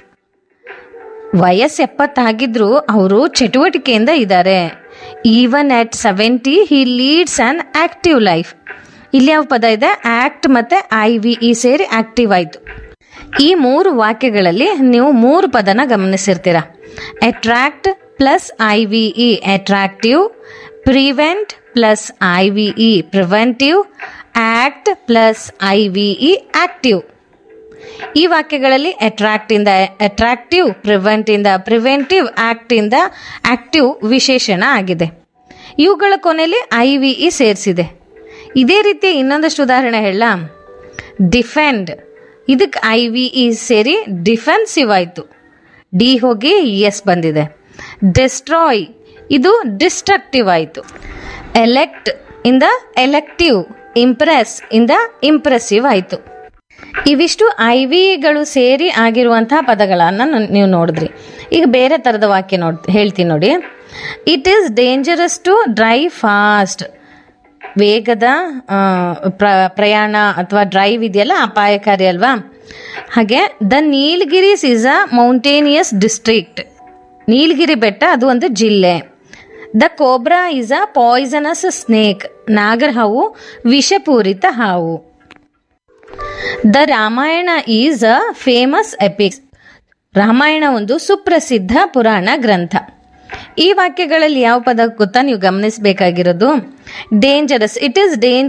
ವಯಸ್ಸು ಎಪ್ಪತ್ತಾಗಿದ್ರು ಅವರು ಚಟುವಟಿಕೆಯಿಂದ ಇದ್ದಾರೆ even at seventy he leads an active life ಇಲ್ಲಿ ಯಾವ ಪದ ಇದೆ ಆಕ್ಟ್ ಮತ್ತೆ ಐ ವಿ ಇ ಸೇರಿ ಆಕ್ಟಿವ್ ಆಯಿತು ಈ ಮೂರು ವಾಕ್ಯಗಳಲ್ಲಿ ನೀವು ಮೂರು ಪದನ ಗಮನಿಸಿರ್ತೀರ attract plus I V E attractive prevent plus I V E preventive act plus I V E active ಈ ವಾಕ್ಯಗಳಲ್ಲಿ ಅಟ್ರಾಕ್ಟ್ ಇಂದ ಅಟ್ರಾಕ್ಟಿವ್ ಪ್ರಿವೆಂಟ್ ಇಂದ ಪ್ರಿವೆಂಟಿವ್ ಆಕ್ಟ್ ಇಂದ ಆಕ್ಟಿವ್ ವಿಶೇಷಣ ಆಗಿದೆ ಇವುಗಳ ಕೊನೆಯಲ್ಲಿ ಐ ವಿ ಇ ಸೇರಿಸಿದೆ ಇದೇ ರೀತಿ ಇನ್ನೊಂದಷ್ಟು ಉದಾಹರಣೆ ಹೇಳ ಡಿಫೆಂಡ್ ಇದಕ್ಕೆ ಐ ವಿ ಇ ಸೇರಿ ಡಿಫೆನ್ಸಿವ್ ಆಯಿತು ಡಿ ಹೋಗಿ ಎಸ್ ಬಂದಿದೆ ಡಿಸ್ಟ್ರಾಯ್ ಇದು ಡಿಸ್ಟ್ರಕ್ಟಿವ್ ಆಯಿತು ಎಲೆಕ್ಟ್ ಇಂದ ಎಲೆಕ್ಟಿವ್ ಇಂಪ್ರೆಸ್ ಇಂದ ಇಂಪ್ರೆಸಿವ್ ಆಯಿತು ಇವಿಷ್ಟು ಐ ವಿಗಳು ಸೇರಿ ಆಗಿರುವಂತಹ ಪದಗಳನ್ನು ನ- ನೀವು ನೋಡಿದ್ರಿ ಈಗ ಬೇರೆ ಥರದ ವಾಕ್ಯ ನೋಡ್ ಹೇಳ್ತೀನಿ ನೋಡಿ it is dangerous to drive fast ವೇಗದ ಆ, ಪ್ರ- ಪ್ರಯಾಣ ಅಥವಾ ಡ್ರೈವ್ ಇದೆಯಲ್ಲ ಅಪಾಯಕಾರಿ ಅಲ್ವಾ ಹಾಗೆ the Nilgiris is a mountainous district Nilgiri ಬೆಟ್ಟ ಅದು ಒಂದು ಜಿಲ್ಲೆ the cobra is a poisonous snake ನಾಗರ ಹಾವು ವಿಷಪೂರಿತ ಹಾವು the Ramayana is a famous epics Ramayana ಒಂದು ಸುಪ್ರಸಿದ್ಧ ಪುರಾಣ ಗ್ರಂಥ ಈ ವಾಕ್ಯಗಳಲ್ಲಿ ಯಾವ ಪದ ಗೊತ್ತಾ ನೀವು ಗಮನಿಸಬೇಕಾಗಿರೋದು ಡೇಂಜರಸ್ ಇಟ್ ಈಸ್ ಡೇಂಜರ್